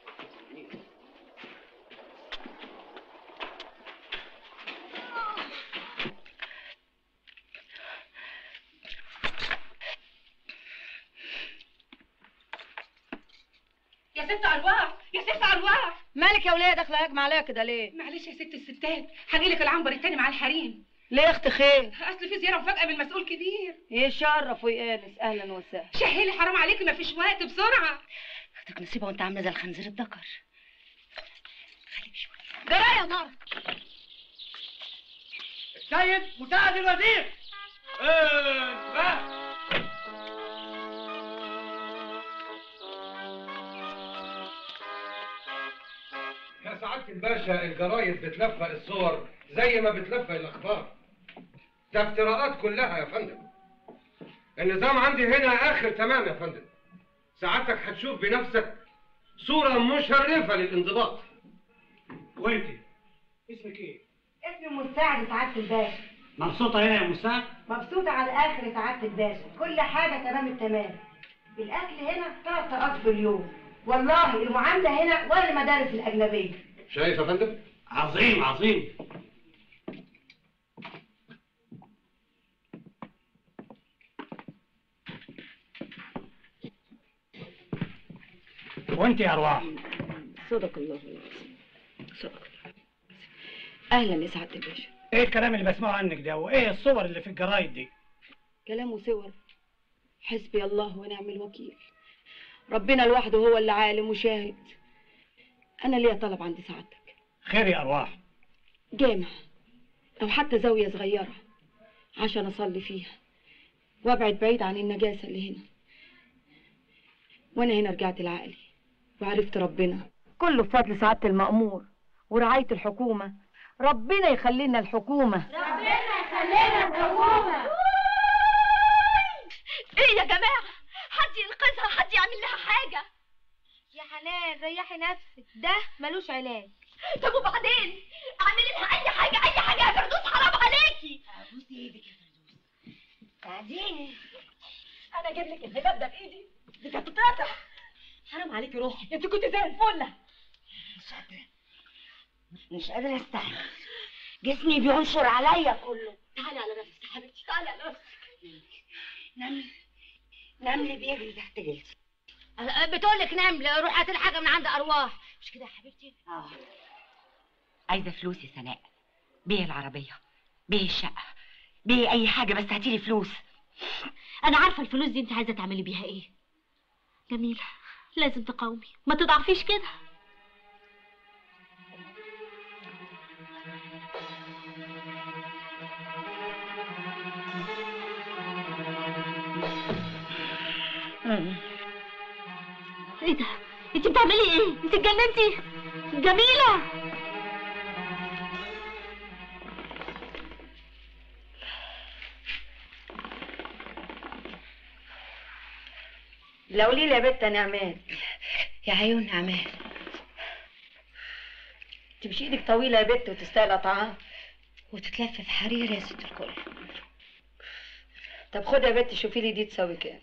يا ست أرواح يا ست أرواح مالك يا وليه داخله هجمه عليا كده ليه معلش يا ست الستات هجيلك العنبر التاني مع الحريم ليه يا اختي خير اصل في زياره مفاجاه من مسؤول كبير يشرف ويقانس اهلا وسهلا شهلي حرام عليكي مفيش وقت بسرعه اختك نصيبه وانت عامله زي الخنزير الذكر جرايه يا نار السيد مساعد الوزير ايه يا سعادة الباشا الجرايد بتلفق الصور زي ما بتلفق الأخبار ده افتراءات كلها يا فندم النظام عندي هنا آخر تمام يا فندم سعادتك هتشوف بنفسك صورة مشرفة للانضباط وانت اسمك ايه؟ اسمي مساعد سعاده الباشا مبسوطه هنا يا مساعد مبسوطه على الاخر سعاده الباشا كل حاجه تمام التمام الاكل هنا ثلاث طاقات في اليوم والله المعامله هنا ولا المدارس الاجنبيه شايف يا فندم؟ عظيم عظيم وانت يا ارواح صدق الله العظيم صدق الله اهلا يا سعاده الباشا ايه الكلام اللي بسمعه عنك ده وايه الصور اللي في الجرايد دي كلام وصور حسبي الله ونعم الوكيل ربنا لوحده هو اللي عالم وشاهد انا ليا طلب عند سعادتك خير يا ارواح جامع او حتى زاويه صغيره عشان اصلي فيها وابعد بعيد عن النجاسه اللي هنا وانا هنا رجعت لعقلي وعرفت ربنا كله بفضل سعادة المأمور ورعاية الحكومة ربنا يخلي لنا الحكومة ربنا يخلينا الحكومة ايه يا جماعة حد ينقذها حد يعمل لها حاجة يا حنان ريحي نفسك ده ملوش علاج طب وبعدين اعملي لها اي حاجة اي حاجة يا فردوس حرام عليكي بوسي ايدك يا فردوس بعدين انا اجيب لك الهباب ده بايدي دي كانت تتقطع حرام عليكي روحي انت كنت زي الفله مش قادرة مش قادرة استحمل جسمي بينشر عليا كله تعالي على نفسك يا حبيبتي تعالي على نفسك نمل نمل بيجري تحت جلدي بتقولك نمل روح هات الحاجة من عند ارواح مش كده يا حبيبتي اه عايزه فلوس يا سناء بيع العربيه بيع الشقه بيع اي حاجه بس هاتيلي فلوس انا عارفة الفلوس دي انت عايزة تعملي بيها ايه جميلة لازم تقاومي ما تضعفيش كده ايه ده انت بتعملي ايه انت اتجننتي جميلة لو لي يا بت نعمات يا عيون نعمات انت مش ايدك طويلة يا بت وتستاهل طعام وتتلف في حرير يا ست الكل طب خد يا بت شوفي لي دي تساوي كام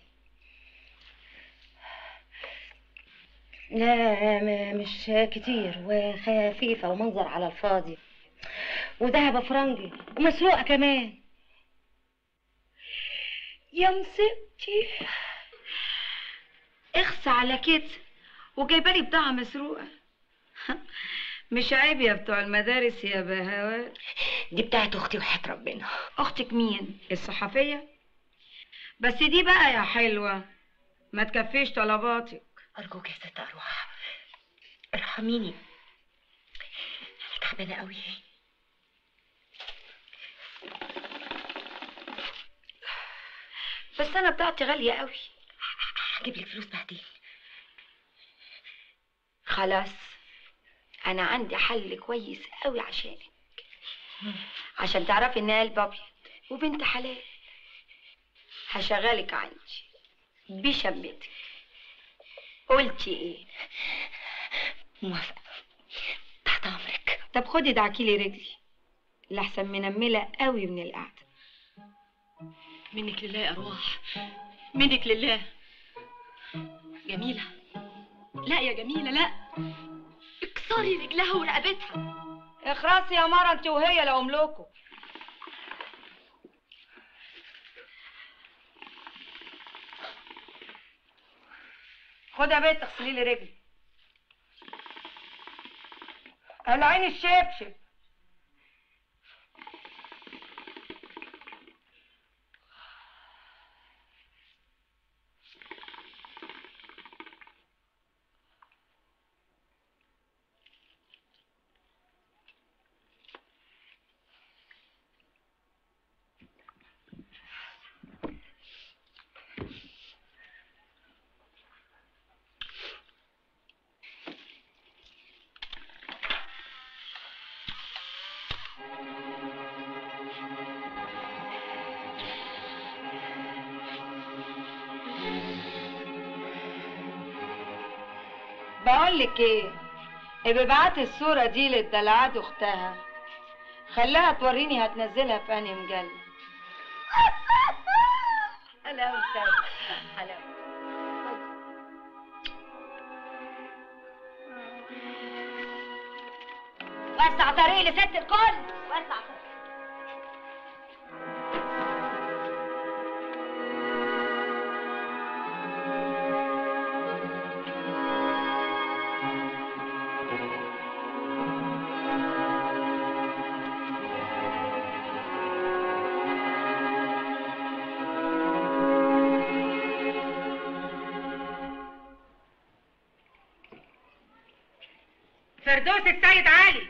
لا م- مش كتير وخفيفة ومنظر على الفاضي وذهب فرنجي ومسروقة كمان يا مصيبتي اخس على كده وجايبه لي بضاعة مسروقة مش عيب يا بتوع المدارس يا بهوات دي بتاعت اختي وحياة ربنا اختك مين الصحفية بس دي بقى يا حلوة ما تكفيش طلباتك ارجوك يا ست ارواح ارحميني انا تعبانة قوي بس انا بتاعتي غالية قوي هجيب لك فلوس بعدين خلاص انا عندي حل كويس قوي عشانك عشان تعرفي ان قلب ابيض وبنت حلال هشغلك عندي بشمتك قلتي ايه موافقة تحت امرك طب خدي دعكي لي رجلي لحسن منمله قوي من القعده منك لله يا ارواح منك لله جميله لا يا جميله لا اكسري رجلها ورقبتها اخرسي يا مره انت وهي لو املكوا خد يا بنت اغسلي لي رجلي قلعيني الشبشب بقول لك ايه ابقي ابعتي الصوره دي للدلعات اختها خليها توريني هتنزلها في انهي مجله حلاوه حلاوه وسع طريق لست الكل وسع طريق فردوس السيد علي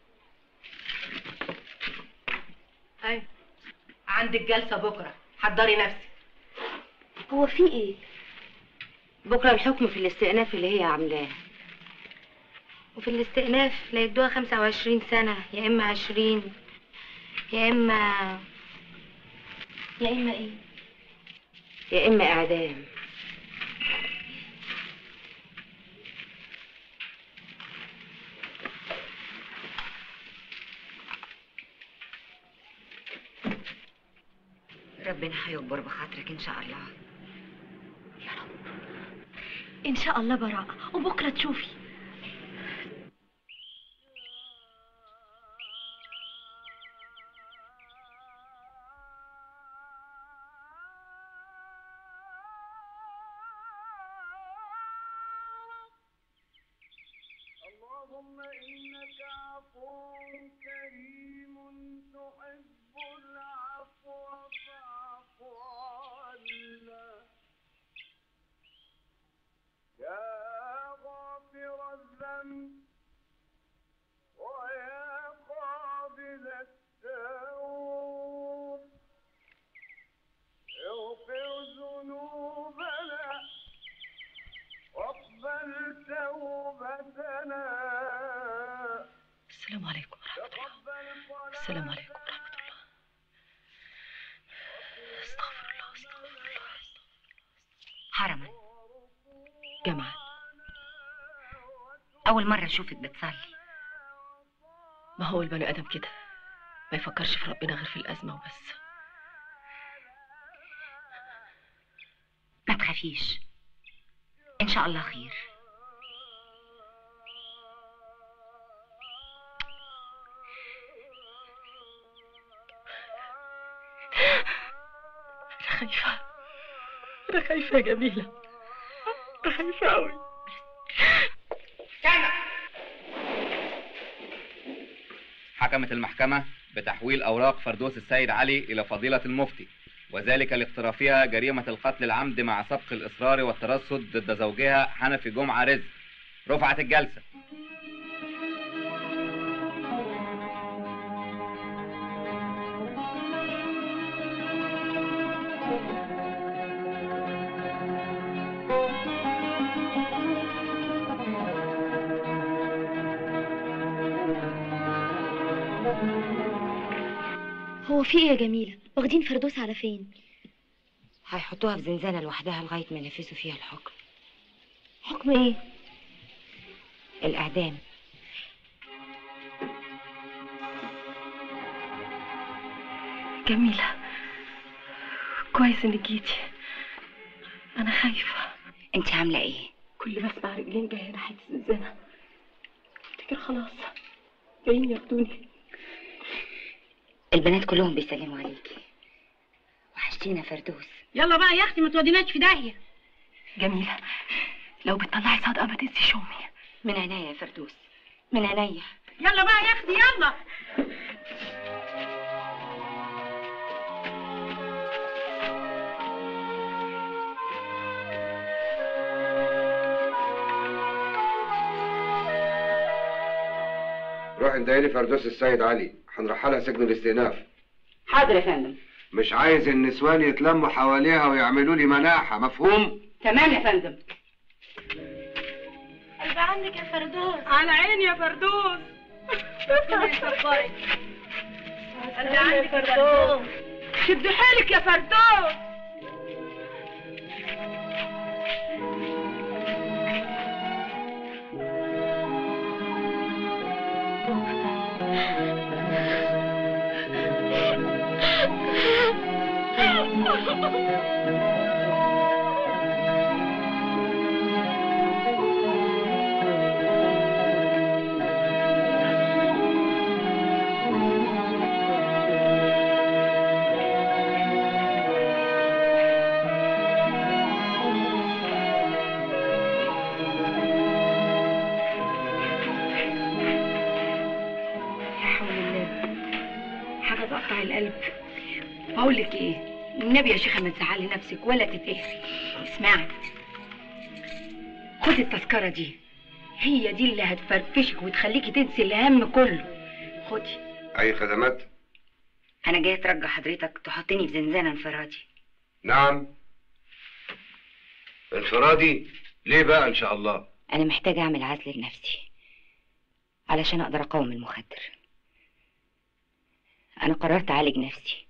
ايوه عندك جلسه بكره حضري نفسك هو في ايه بكره الحكم في الاستئناف اللي هي عاملاه وفي الاستئناف لا يدوها 25 سنة يا إما 20 يا إما يا إما إيه؟ يا اما اعدام ربنا هيكبر بخاطرك ان شاء الله إن شاء الله براءة وبكرة تشوفي اللهم إنك عفو كريم تحب العفو فاعف عنا يا غافر الذنب ويا قابل التوب اغفر ذنوبنا واقبل توبتنا السلام عليكم ورحمه الله السلام عليكم ورحمه الله استغفر الله استغفر الله حرما جمعا اول مره اشوفك بتصلي ما هو البني ادم كده ما يفكرش في ربنا غير في الازمه وبس ما تخافيش ان شاء الله خير انا خايفه انا خايفه يا جميله انا خايفه قوي حكمت المحكمة بتحويل أوراق فردوس السيد علي إلى فضيلة المفتي وذلك لاقترافها جريمة القتل العمد مع سبق الإصرار والترصد ضد زوجها حنفي جمعة رزق رفعت الجلسة هو في إيه يا جميلة؟ واخدين فردوس على فين؟ هيحطوها في زنزانه لوحدها لغايه ما ينفذوا فيها الحكم حكم إيه؟ الاعدام جميله كويس انك جيتي انا خايفه انت عامله ايه كل ما اسمع رجلين جايه ناحيه الزنزانه افتكر خلاص جايين ياخدوني البنات كلهم بيسلموا عليكي وحشتينا فردوس يلا بقى يا اختي ما توديناش في داهيه جميله لو بتطلعي صدقه ما تنسيش امي من عينيا يا فردوس من عينيا يلا بقى يا اختي يلا روح انت لي فردوس السيد علي هنرحلها سجن الاستئناف حاضر يا فندم مش عايز النسوان يتلموا حواليها ويعملوا لي مناحة مفهوم؟ تمام يا فندم قلب عندك يا فردوس على عيني يا فردوس ربنا يصبرك قلبي عندك يا فردوس شد حيلك يا فردوس لا حول الله حاجة تقطع القلب بقول لك ايه النبي يا شيخة ما تزعلي نفسك ولا تتقهري اسمعي خدي التذكرة دي هي دي اللي هتفرفشك وتخليكي تنسي الهم كله خدي اي خدمات انا جايه اترجى حضرتك تحطني في زنزانه انفرادي نعم انفرادي ليه بقى ان شاء الله انا محتاجه اعمل عزل لنفسي علشان اقدر اقاوم المخدر انا قررت اعالج نفسي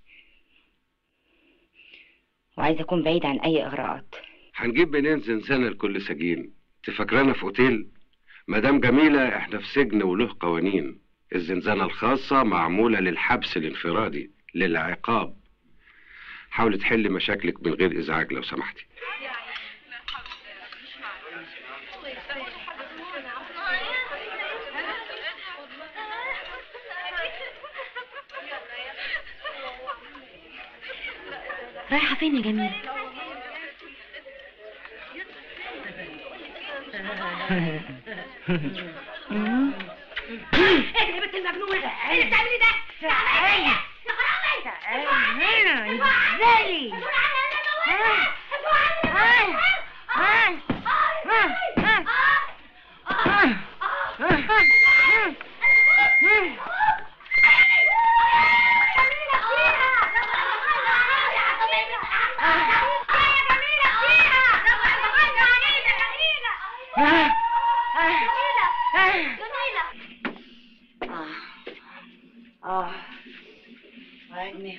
وعايزه اكون بعيد عن اي اغراءات هنجيب منين زنزانة لكل سجين تفكرنا في اوتيل مدام جميلة احنا في سجن وله قوانين الزنزانة الخاصة معمولة للحبس الانفرادي للعقاب حاولي تحلي مشاكلك من غير ازعاج لو سمحتي رايحة فين يا جميل؟ ايه يا بنت المجنونه ايه اللي بتعملي ده تعالي يا خرابي تعالي هنا انزلي اه عيني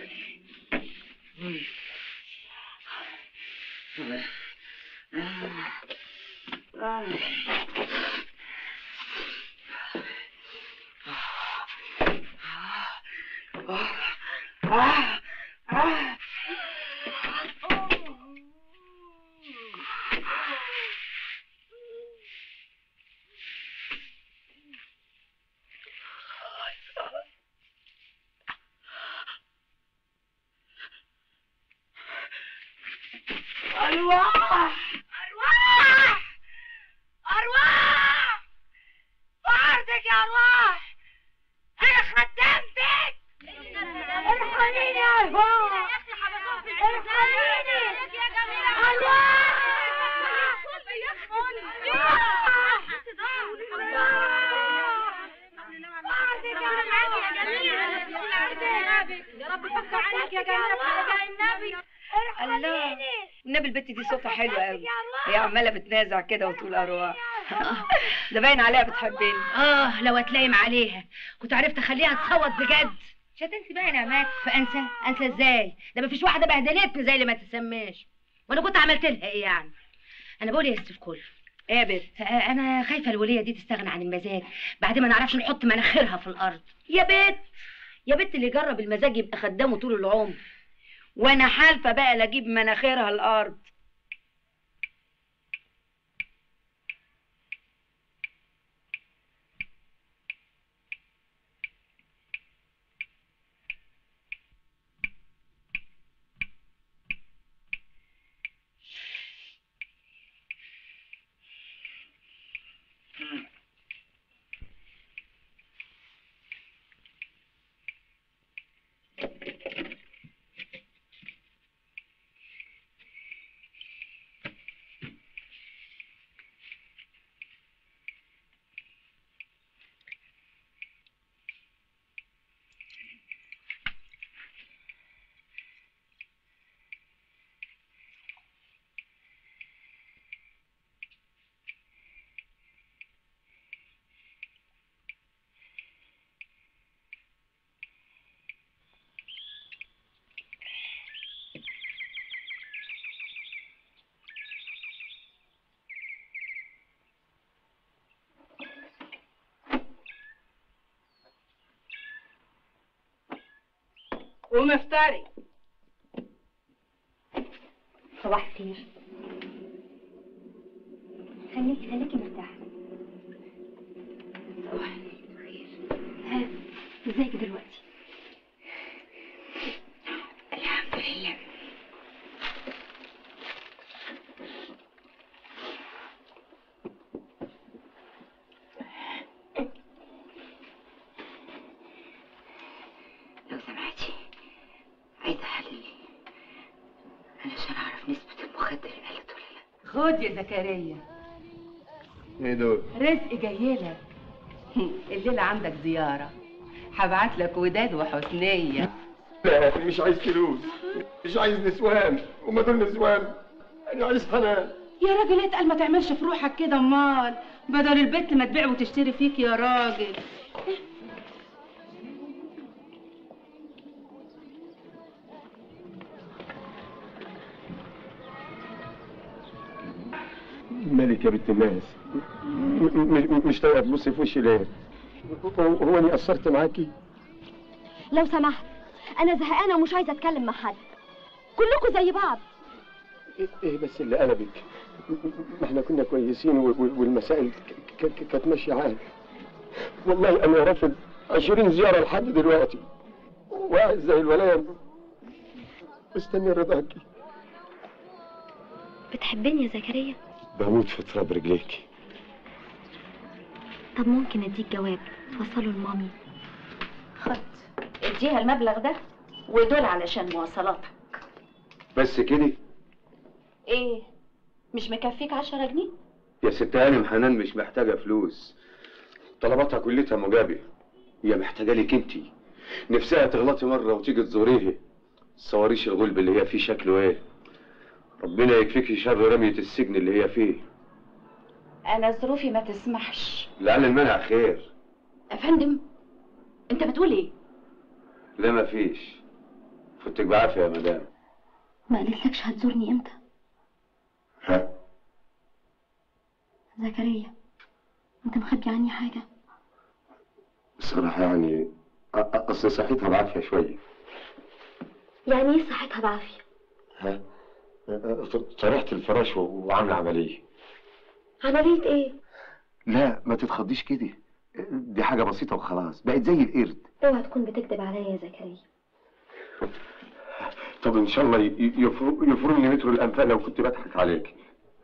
أرواح أرواح أرواح وعرضك يا أرواح أنا خدمتك ارحميني يا أرواح ارحميني أرواح يا رب فك عنك يا جميلة بحلقة النبي الله النبي البت دي صوتها حلو قوي هي عماله بتنازع كده وتقول ارواح ده باين عليها بتحبني اه لو اتلايم عليها كنت عرفت اخليها تصوت بجد مش هتنسي بقى نعمات فانسى انسى ازاي ده مفيش واحده بهدلتني زي اللي ما تسماش وانا كنت عملت لها ايه يعني انا بقول يا ست الكل ايه يا بنت انا خايفه الوليه دي تستغنى عن المزاج بعد ما نعرفش نحط مناخيرها في الارض يا بنت يا بنت اللي جرب المزاج يبقى خدامه طول العمر وانا حالفه بقى لا اجيب مناخيرها الارض ومفتري صباح الخير خليكي خليكي مرتاحة صباح الخير ها ازيك دلوقتي الحمد لله لو سمحتي عايزة احلل علشان اعرف نسبة المخدر اللي قلت ولا لا خد يا زكريا ايه دول؟ رزق جايلك الليلة عندك زيارة هبعت لك وداد وحسنية لا مش عايز فلوس مش عايز نسوان هما دول نسوان انا عايز حنان يا راجل اتقل ما تعملش في روحك كده امال بدل البت ما تبيع وتشتري فيك يا راجل مالك يا بنت الناس م- م- مش طايقه تبصي في وشي ليه؟ هو هو اني قصرت معاكي؟ لو سمحت انا زهقانه ومش عايزه اتكلم مع حد كلكم زي بعض إيه- ايه بس اللي قلبك؟ ما احنا كنا كويسين و- و- والمسائل ك- ك- كانت ماشيه عادي والله انا رافض 20 زياره لحد دلوقتي وقاعد زي الولايه مستني رضاكي بتحبني يا زكريا بموت في تراب رجليكي طب ممكن اديك جواب توصله لمامي خد اديها المبلغ ده ودول علشان مواصلاتك بس كده ايه مش مكفيك عشرة جنيه يا ست هانم حنان مش محتاجة فلوس طلباتها كلتها مجابة هي محتاجة لك انتي نفسها تغلطي مرة وتيجي تزوريها تصوريش الغلب اللي هي فيه شكله ايه ربنا يكفيكي شر رمية السجن اللي هي فيه انا ظروفي ما تسمحش لعل المنع خير يا فندم انت بتقول ايه لا ما فيش فوتك بعافية يا مدام ما قالتلكش هتزورني امتى ها زكريا انت مخبي عني حاجه بصراحة يعني أ- أ- أصل صحتها بعافية شوية يعني ايه صحتها بعافيه ها طرحت الفراش و- وعاملة عملية عمليه ايه لا ما تتخضيش كده دي حاجة بسيطة وخلاص بقت زي القرد اوعى تكون بتكذب عليا يا زكريا طب ان شاء الله ي- يفرو- يفرمني متر الانفاق لو كنت بضحك عليك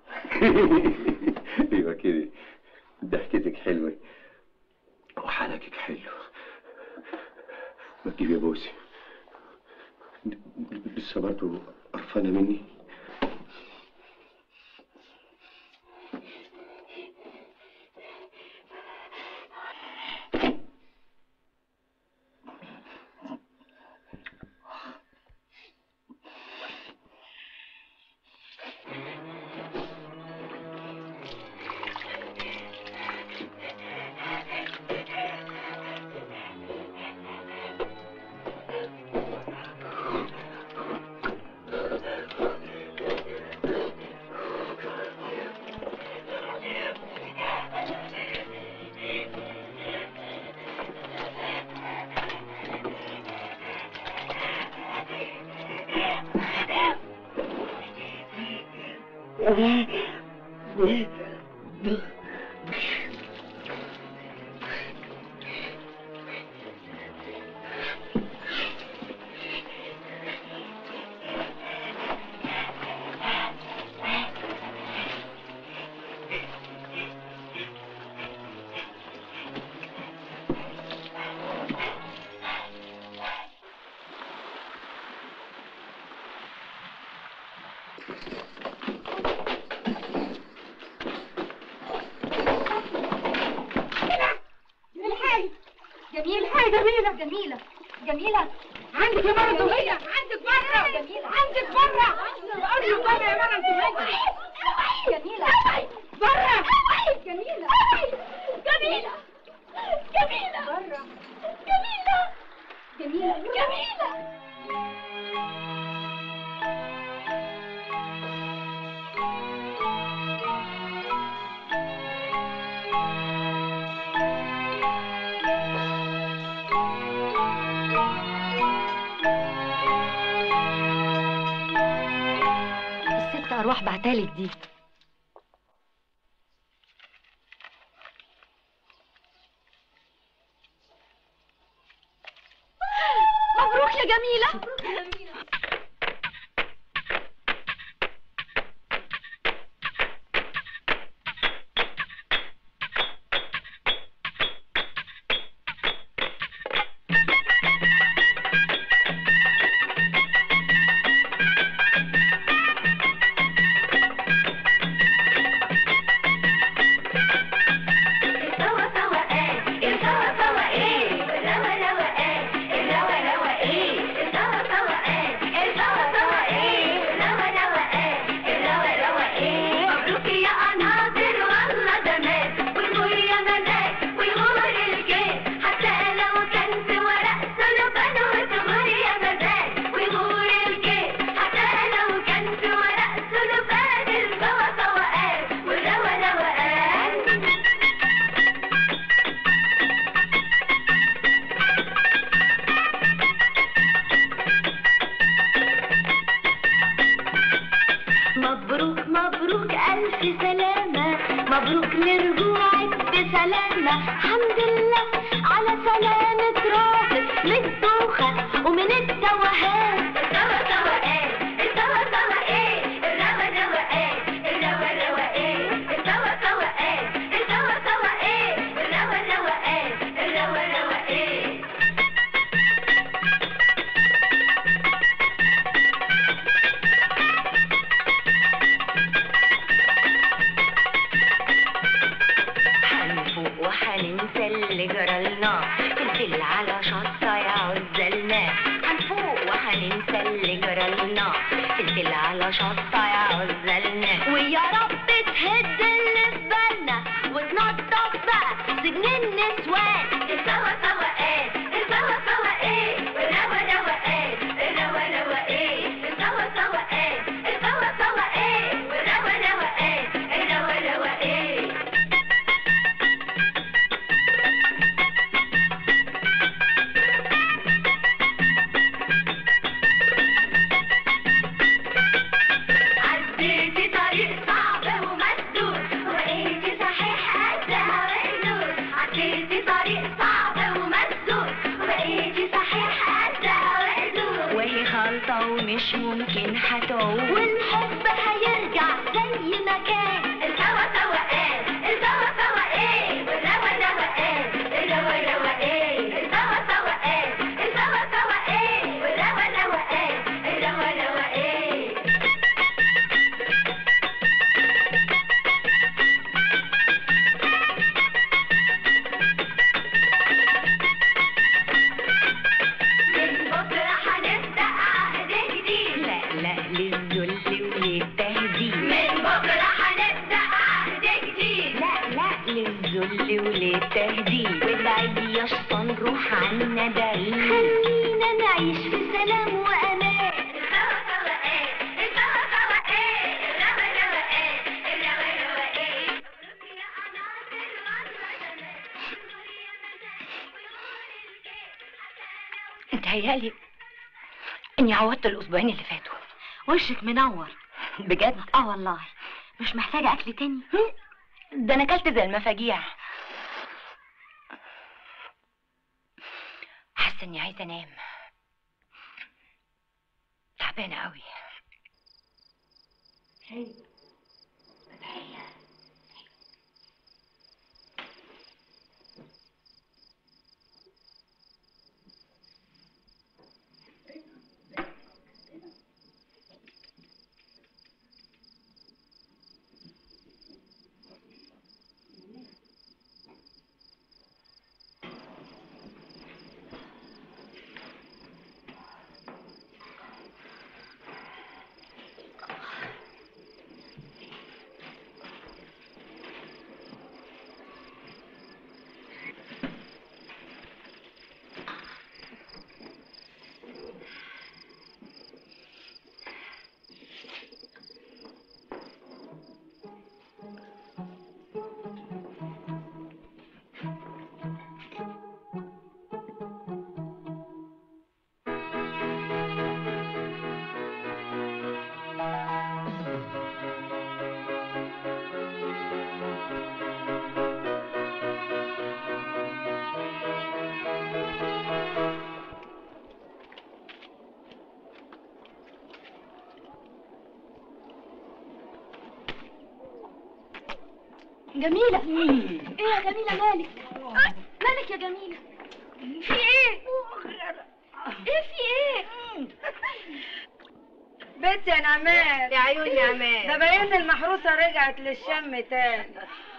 ايوه كده ضحكتك حلوة وحنكك حلو ما تجيب يا بوسي لسه برضه قرفانة مني الحاج جميل حاجه جميله جميله جميله عندك يا مرة انتومية عندك بره جميلة. عندك بره قولي بره يا مرة انتومية جميله بره جميله جميله جميله بره جميله جميله جميله الست ارواح بعتالك دي مبروك يا جميله مبروك ألف سلامة مبروك لرجوعك بسلامة الحمد لله على سلامة روحك من الدوخة ومن التوهان التوه توهان التوه توهان الروا روقان الروا روقان التوه توهان التوه توهان الروا روقان الروا روقان هنفوق وهننسى اللي جرالنا فلفل على شطة يا عزلنا هنفوق وهننسى اللي جرالنا فلفل على شطة يا عزلنا ويا رب تهد اللي في بالنا وتنضف بقى سجن النسوان السوا سوقان السوا سوقان الروا روقان الروا روقان السوا سوقان السوا سوقان والروا روقان الروا روقان عديتي طريق صعب ومسدود وبقيتي صحيح قدها وحدود عديتي طريق صعب ومسدود وبقيتي صحيح قدها وحدود وهي خلطة ومش ممكن هتعود والحب هيرجع زي ما كان الهوا سوقان الهوا سوقان والروا روقان الروا روقان الهوا سوقان الهوا سوقان والروا روقان الروا روقان من بكرة هنبدأ عهد جديد لا لا للذل وللتهديد من بكرة هنبدأ عهد جديد لا لا للذل وللتهديد وبعد يا شيطان روح عنا بعيد خلينا نعيش في سلام وأمان الهوا سوقان الهوا سوقان الروا روقان الروا روقان متهيألي اني عوضت الاسبوعين اللي فاتوا وشك منور بجد اه والله مش محتاجه اكل تاني ده انا اكلت زي المفاجيع حاسه اني عايزه انام تعبانه قوي جميلة ايه يا جميلة مالك آه، مالك يا جميلة في ايه ايه في ايه بنت يا نعمان يا عيون نعمان. ده بقيت المحروسة رجعت للشم تاني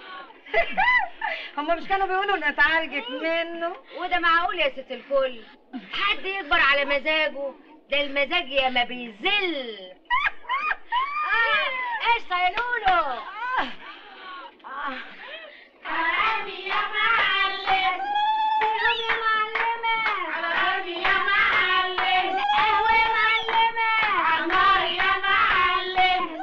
هما مش كانوا بيقولوا انها اتعالجت منه وده معقول يا ست الكل حد يكبر على مزاجه ده المزاج يا ما بيذل آه، ايش يا لولو حرامي يا معلم قوم يا معلمة حرامي يا معلم قهوة يا معلمة عمار يا معلم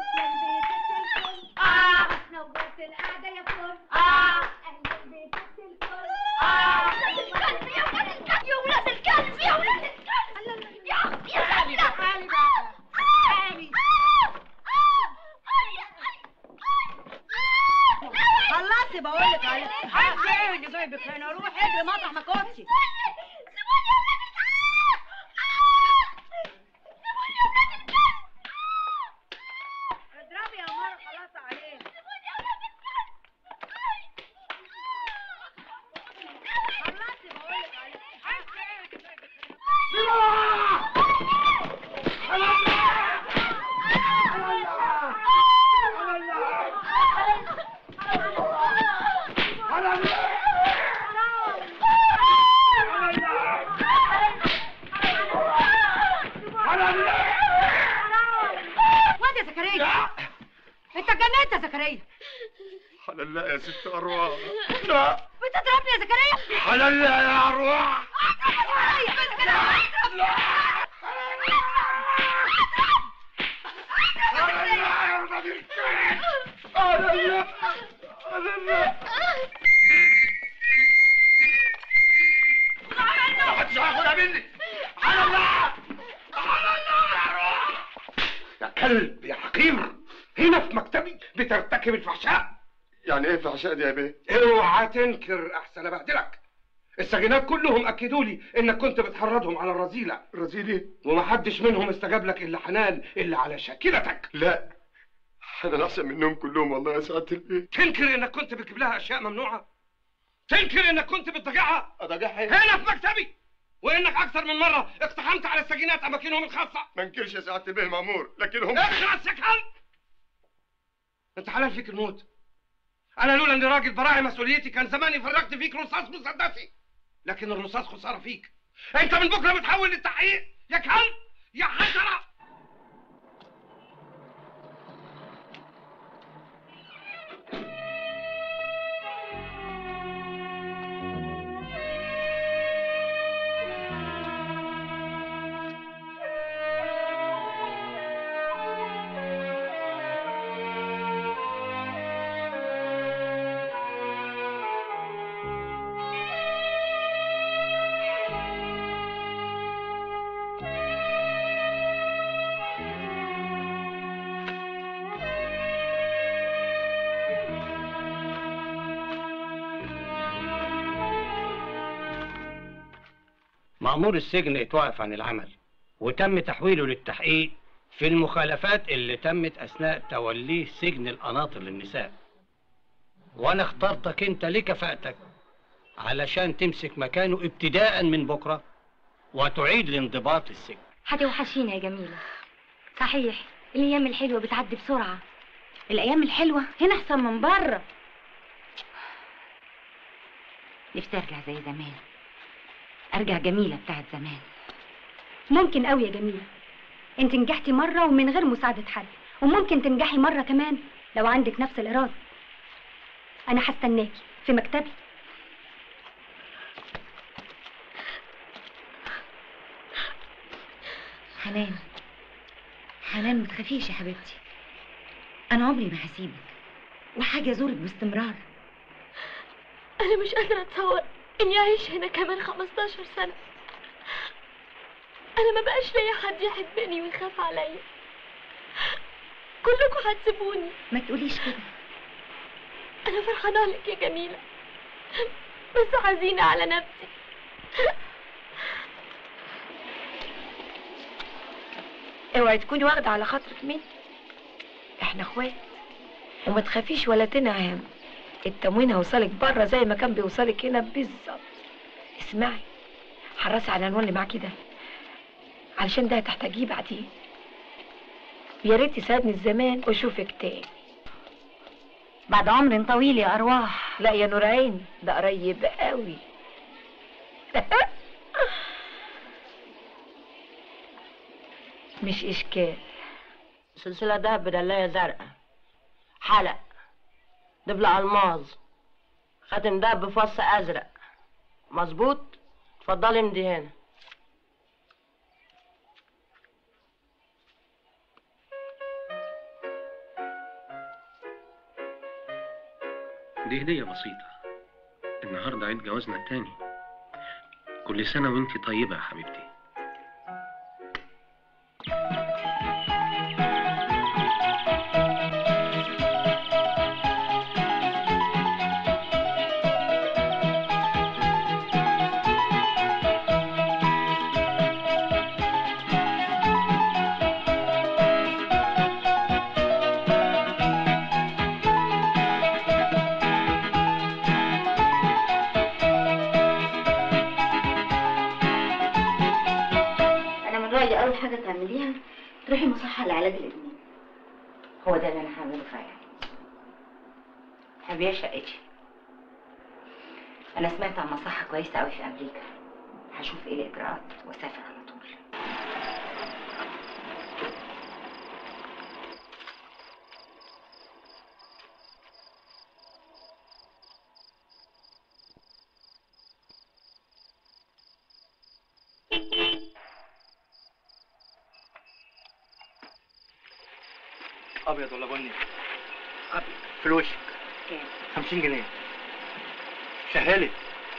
اه نورت القعدة يا فل اه اهلا بيت الكل اه الكلب يا ولاد الكلب يا ولاد الكلب يا ولاد الكلب يا اختي يا جميلة تعالي بقى تعالي اتجننت يا زكريا حلال لا يا ست أرواح لا بتضربني يا زكريا حلال لا يا أرواح محدش هياخدها مني على الله على الله يا أرواح يا كلب يا حقير هنا في مكتبي بترتكب الفحشاء يعني ايه فحشاء دي يا بيه؟ اوعى تنكر احسن ابهدلك السجينات كلهم اكدوا لي انك كنت بتحرضهم على الرذيله رذيله ومحدش منهم استجاب لك الا حنان اللي على شاكلتك لا انا احسن منهم كلهم والله يا سعاده البيت تنكر انك كنت بتجيب لها اشياء ممنوعه تنكر انك كنت بتضيعها اضيعها هنا في مكتبي وانك اكثر من مره اقتحمت على السجينات اماكنهم الخاصه ما انكرش يا سعاده البيه المامور لكن هم اخلص يا كلب انت حلال فيك الموت انا لولا اني راجل براعي مسؤوليتي كان زماني فرغت فيك رصاص مسدسي لكن الرصاص خساره فيك انت من بكره بتحول للتحقيق يا كلب يا حشره مأمور السجن اتوقف عن العمل وتم تحويله للتحقيق في المخالفات اللي تمت أثناء توليه سجن القناطر للنساء وأنا اخترتك أنت لكفاءتك علشان تمسك مكانه ابتداء من بكرة وتعيد الانضباط السجن هتوحشينا يا جميلة صحيح الأيام الحلوة بتعدي بسرعة الأيام الحلوة هنا أحسن من بره نفسي أرجع زي زمان أرجع جميلة بتاعت زمان ممكن قوي يا جميلة انت نجحتي مرة ومن غير مساعدة حد وممكن تنجحي مرة كمان لو عندك نفس الإرادة أنا هستناكي في مكتبي حنان حنان ما تخافيش يا حبيبتي أنا عمري ما هسيبك وحاجة أزورك باستمرار أنا مش قادرة أتصور إني أعيش هنا كمان 15 سنة أنا ما بقاش ليا حد يحبني ويخاف عليا كلكم هتسيبوني ما تقوليش كده أنا فرحانة لك يا جميلة بس حزينة على نفسي اوعي تكوني واخدة على خاطرك مين احنا اخوات وما تخافيش ولا تنعم التموين هيوصلك بره زي ما كان بيوصلك هنا بالظبط اسمعي حرصي على العنوان اللي معاكي ده علشان ده هتحتاجيه بعدين يا ريت يساعدني الزمان واشوفك تاني بعد عمر طويل يا أرواح لا يا نور عيني ده قريب قوي مش اشكال سلسلة دهب بدلاية زرقاء حلق دبلة ألماظ خاتم دهب بفص أزرق مظبوط اتفضلي امضي هنا دي هدية بسيطة النهاردة عيد جوازنا التاني كل سنة وانتي طيبة يا حبيبتي أنا من رأيي أول حاجة تعمليها تروحي مصحة لعلاج الإدمان هو ده اللي أنا هعمله فعلا هبيع شقتي أنا سمعت عن مصحة كويسة أوي في أمريكا هشوف إيه الإجراءات وأسافر على طول ابيض ولا بني في وشك 50 جنيه سهلت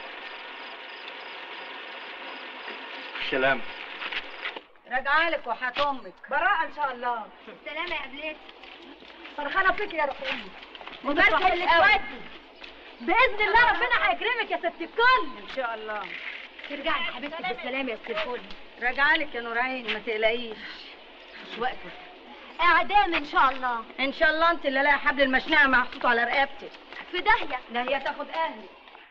السلام راجعالك وحياة امك براءة ان شاء الله سلامة يا قبلتي فرحانة فيك يا روح امي وبارك وتفرحي اللي قوي. تودي باذن الله ربنا هيكرمك يا ست الكل ان شاء الله ترجعي يا حبيبتي بالسلامة يا ست الكل راجعالك يا نورعين ما تقلقيش مش وقته اعدام ان شاء الله ان شاء الله انت اللي لاقي حبل المشنقه محطوط على رقبتك في داهية ده هي تاخد اهلي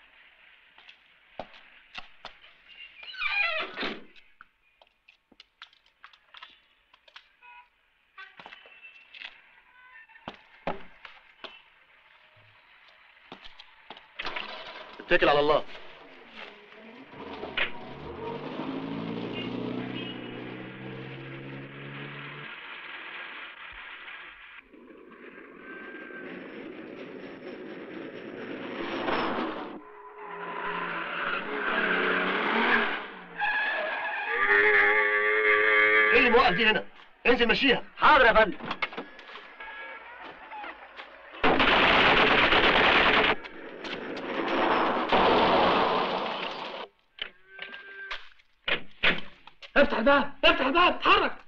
اتكل على الله ايه اللي موقف دي هنا؟ انزل مشيها حاضر يا فندم افتح الباب افتح الباب اتحرك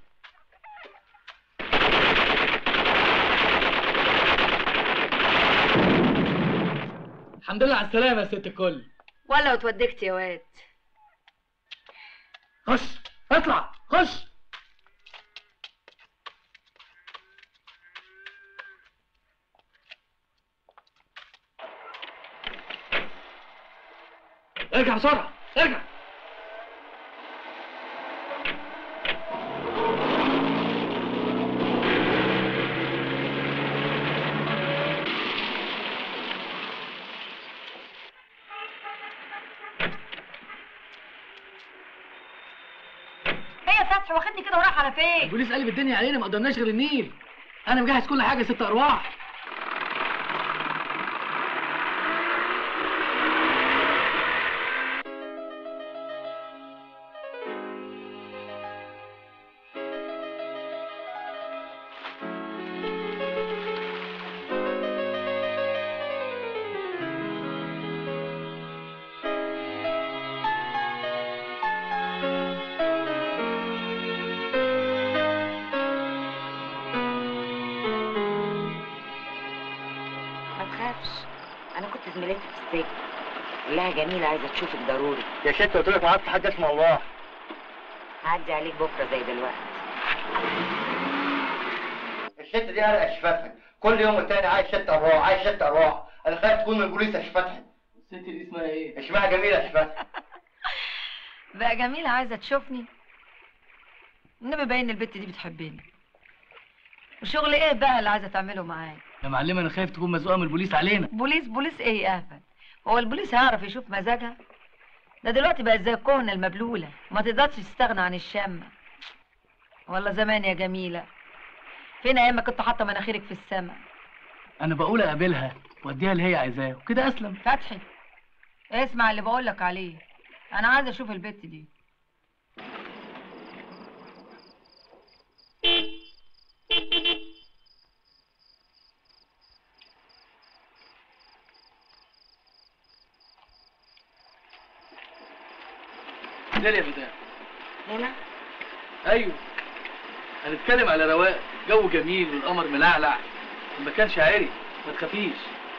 الحمد لله على السلامة يا ست الكل ولا وتودكت يا واد خش اطلع خش ارجع بسرعة ارجع ايه يا فتحي واخدني كده وراح على فين البوليس قلب الدنيا علينا ما قدرناش غير النيل انا مجهز كل حاجة ست ارواح ما تخافش انا كنت زميلتها في السجن قول لها جميله عايزه تشوفك ضروري يا ست قلت لك ما عرفت حاجه اسمها الله هعدي عليك بكره زي دلوقتي الست دي انا اشفتها كل يوم والتاني عايز ست ارواح عايز ست ارواح انا خايف تكون من البوليس اشفتها الست دي اسمها ايه؟ اسمها جميله اشفتها بقى جميلة عايزة تشوفني النبي باين البت دي بتحبني وشغل ايه بقى اللي عايزة تعمله معايا يا معلمة انا خايف تكون مزقوقة من البوليس علينا بوليس بوليس ايه يا اهبل هو البوليس هيعرف يشوف مزاجها ده دلوقتي بقت زي الكهنة المبلولة ما تقدرش تستغنى عن الشمة والله زمان يا جميلة فين ايام ما كنت حاطة مناخيرك في السما انا بقول اقابلها واديها اللي هي عايزاه وكده اسلم فتحي اسمع اللي بقولك عليه انا عايزة اشوف البت دي ازاي يا فتاة هنا ايوه هنتكلم على رواق جو جميل والقمر ملعلع المكان شاعري ما تخافيش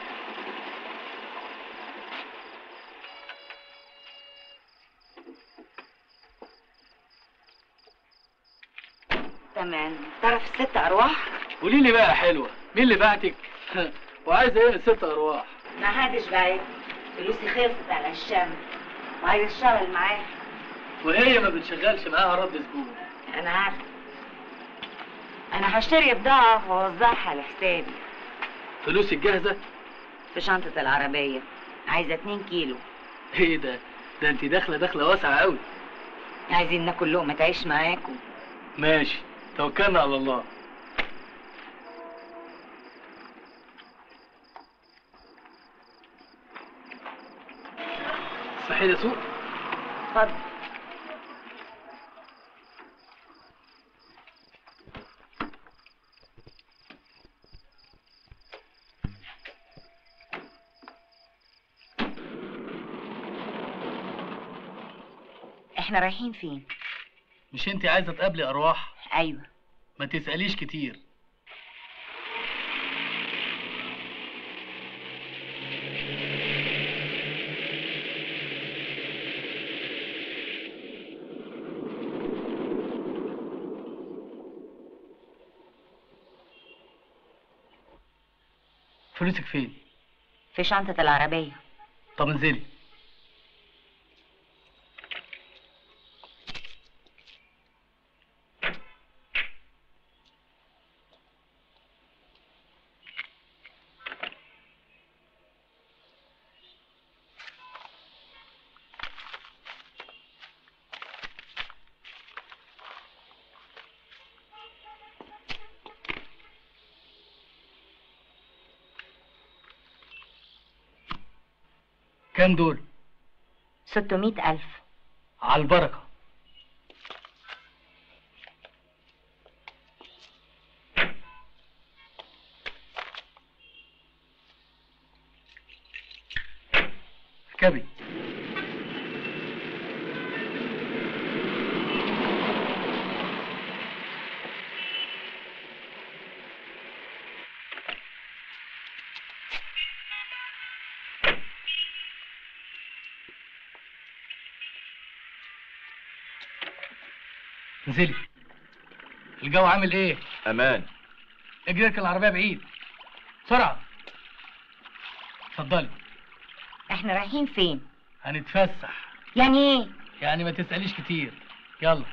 تمام تعرف الست ارواح قولي لي بقى يا حلوه مين اللي بعتك وعايزه ايه من ست ارواح ما حدش بعت فلوسي خلصت على الشم وعايز اشتغل معاها وهي ما بتشغلش معاها رد زبون انا عارفه انا هشتري بضاعه واوزعها على حسابي فلوسك جاهزه في شنطه العربيه عايزه 2 كيلو ايه ده ده انت داخله داخله واسعه قوي عايزين ناكل لقمه تعيش معاكم ماشي توكلنا على الله صحيح يا سوق اتفضل احنا رايحين فين مش انت عايزه تقابلي ارواح ايوه ما تساليش كتير فلوسك فين في شنطة العربية طب انزلي كام دول 600 ألف على البركه اركبي انزلي الجو عامل ايه امان اجري اركن العربيه بعيد بسرعه اتفضلي احنا رايحين فين هنتفسح يعني ايه يعني ما تساليش كتير يلا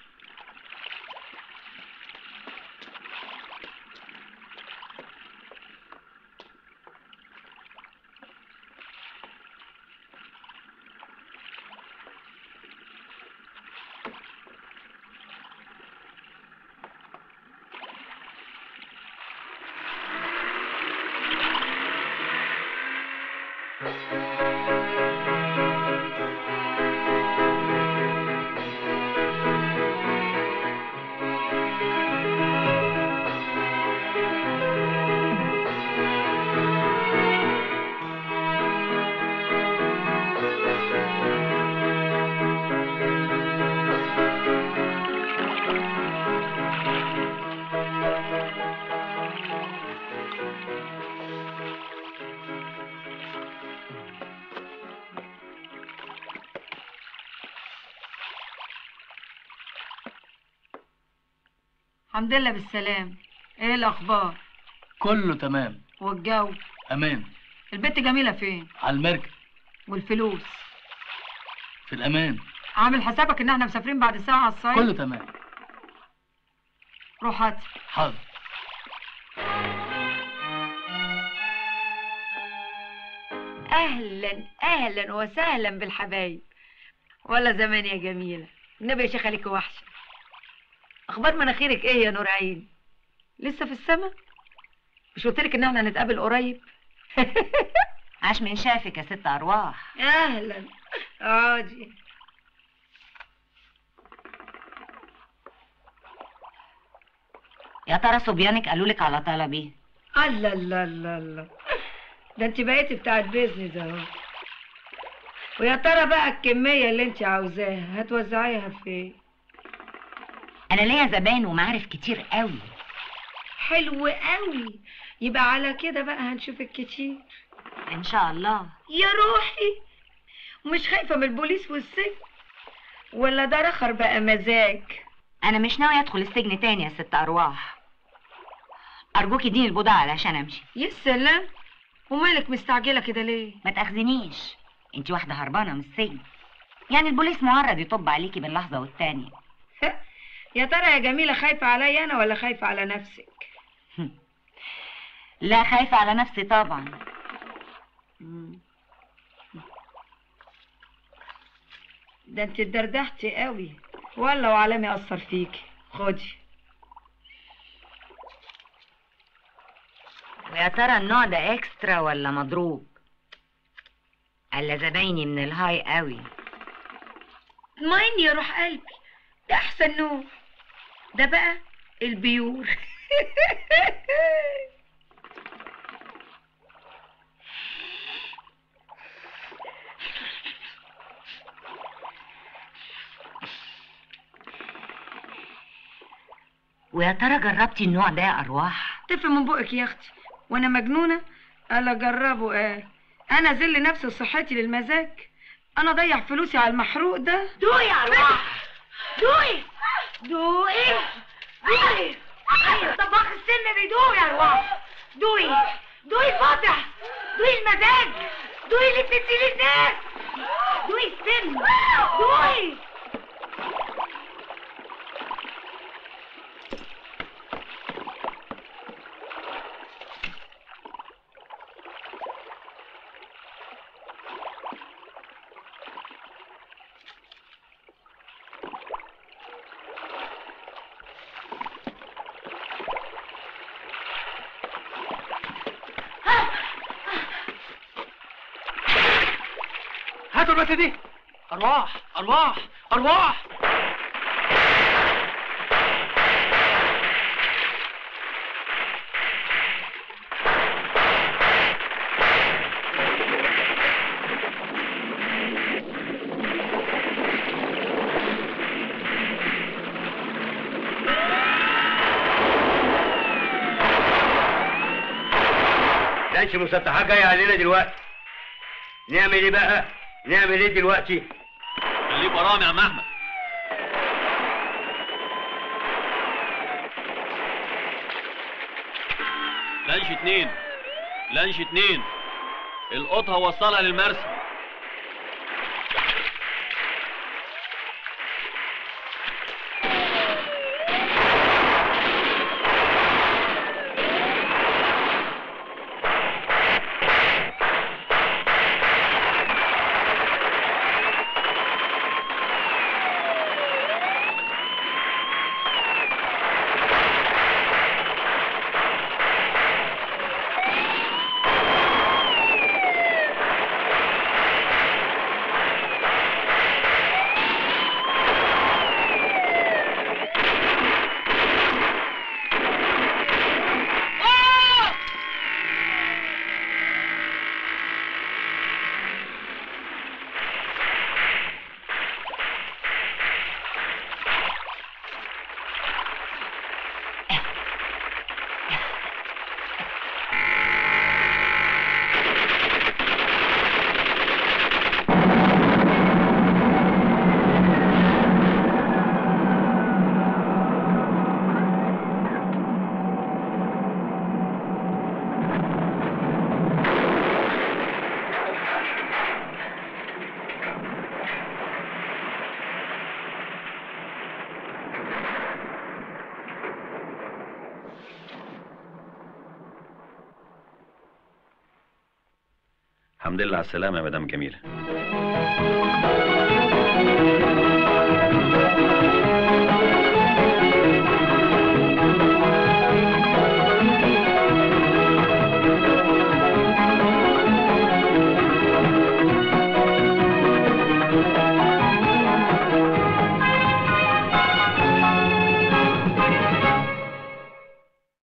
الحمد لله بالسلام ايه الاخبار كله تمام والجو امان البت جميله فين على المركب والفلوس في الامان عامل حسابك ان احنا مسافرين بعد ساعه على الصيف كله تمام روح هات حاضر اهلا اهلا وسهلا بالحبايب ولا زمان يا جميله النبي يا شيخ عليك وحشه اخبار مناخيرك ايه يا نور عين لسه في السما مش قلت لك ان احنا هنتقابل قريب عاش من شافك يا ست ارواح اهلا اقعدي يا ترى صبيانك قالوا لك على طلبي الله الله الله الله ده انت بقيتي بتاعت بيزنس اهو ويا ترى بقى الكميه اللي انت عاوزاها هتوزعيها فين انا ليا زباين ومعارف كتير قوي حلو قوي يبقى على كده بقى هنشوفك كتير ان شاء الله يا روحي مش خايفه من البوليس والسجن ولا ده رخر بقى مزاج انا مش ناويه ادخل السجن تاني يا ست ارواح ارجوك اديني البضاعه علشان امشي يا سلام ومالك مستعجله كده ليه ما تاخذنيش انت واحده هربانه من السجن يعني البوليس معرض يطب عليكي بين لحظه والتانيه يا ترى يا جميله خايفه عليا انا ولا خايفه على نفسك لا خايفه على نفسي طبعا ده انت اتدردحتي قوي ولا وعلامي اثر فيكي خدي ويا ترى النوع ده اكسترا ولا مضروب الا زبايني من الهاي قوي مين يا روح قلبي ده احسن نوع ده بقى البيور ويا ترى جربتي النوع ده يا ارواح تفهم من بقك يا اختي وانا مجنونه الا جربه ايه انا ذل نفسي وصحتي للمزاج انا اضيع فلوسي على المحروق ده دوقي يا ارواح دوقي دوقي دوقي ايوه طباخ السم بيدوق يا ارواح دوقي دوقي فتح دوقي المزاج دوقي اللي بتديه للناس دوقي السم دوقي هاتوا البت دي ارواح ارواح ارواح لانش مسطحات جايه علينا دلوقتي نعمل ايه بقى نعمل ايه دلوقتي خليك وراهم يا عم احمد لانش اتنين لانش اتنين القطها وصلها للمرسى الحمد لله على السلامة يا مدام جميلة